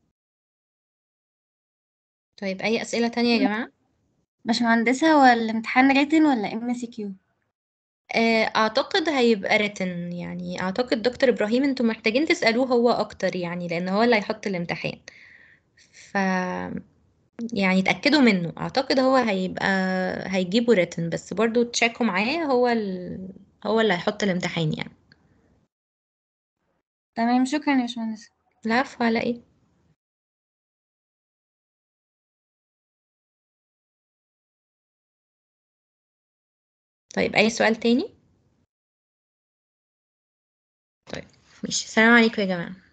طيب أي أسئلة تانية يا جماعة؟ باشمهندسة هو الامتحان ريتن ولا ام سي كيو آه، اعتقد هيبقى ريتن يعني اعتقد دكتور ابراهيم انتوا محتاجين تسألوه هو اكتر يعني لان هو اللي هيحط الامتحان ف يعني اتأكدوا منه اعتقد هو هيبقى هيجيبوا ريتن بس برضو تشيكوا معاه هو ال... هو اللي هيحط الامتحان يعني تمام شكرا يا باشمهندسة العفو على ايه طيب اي سؤال تاني طيب ماشي السلام عليكم يا جماعة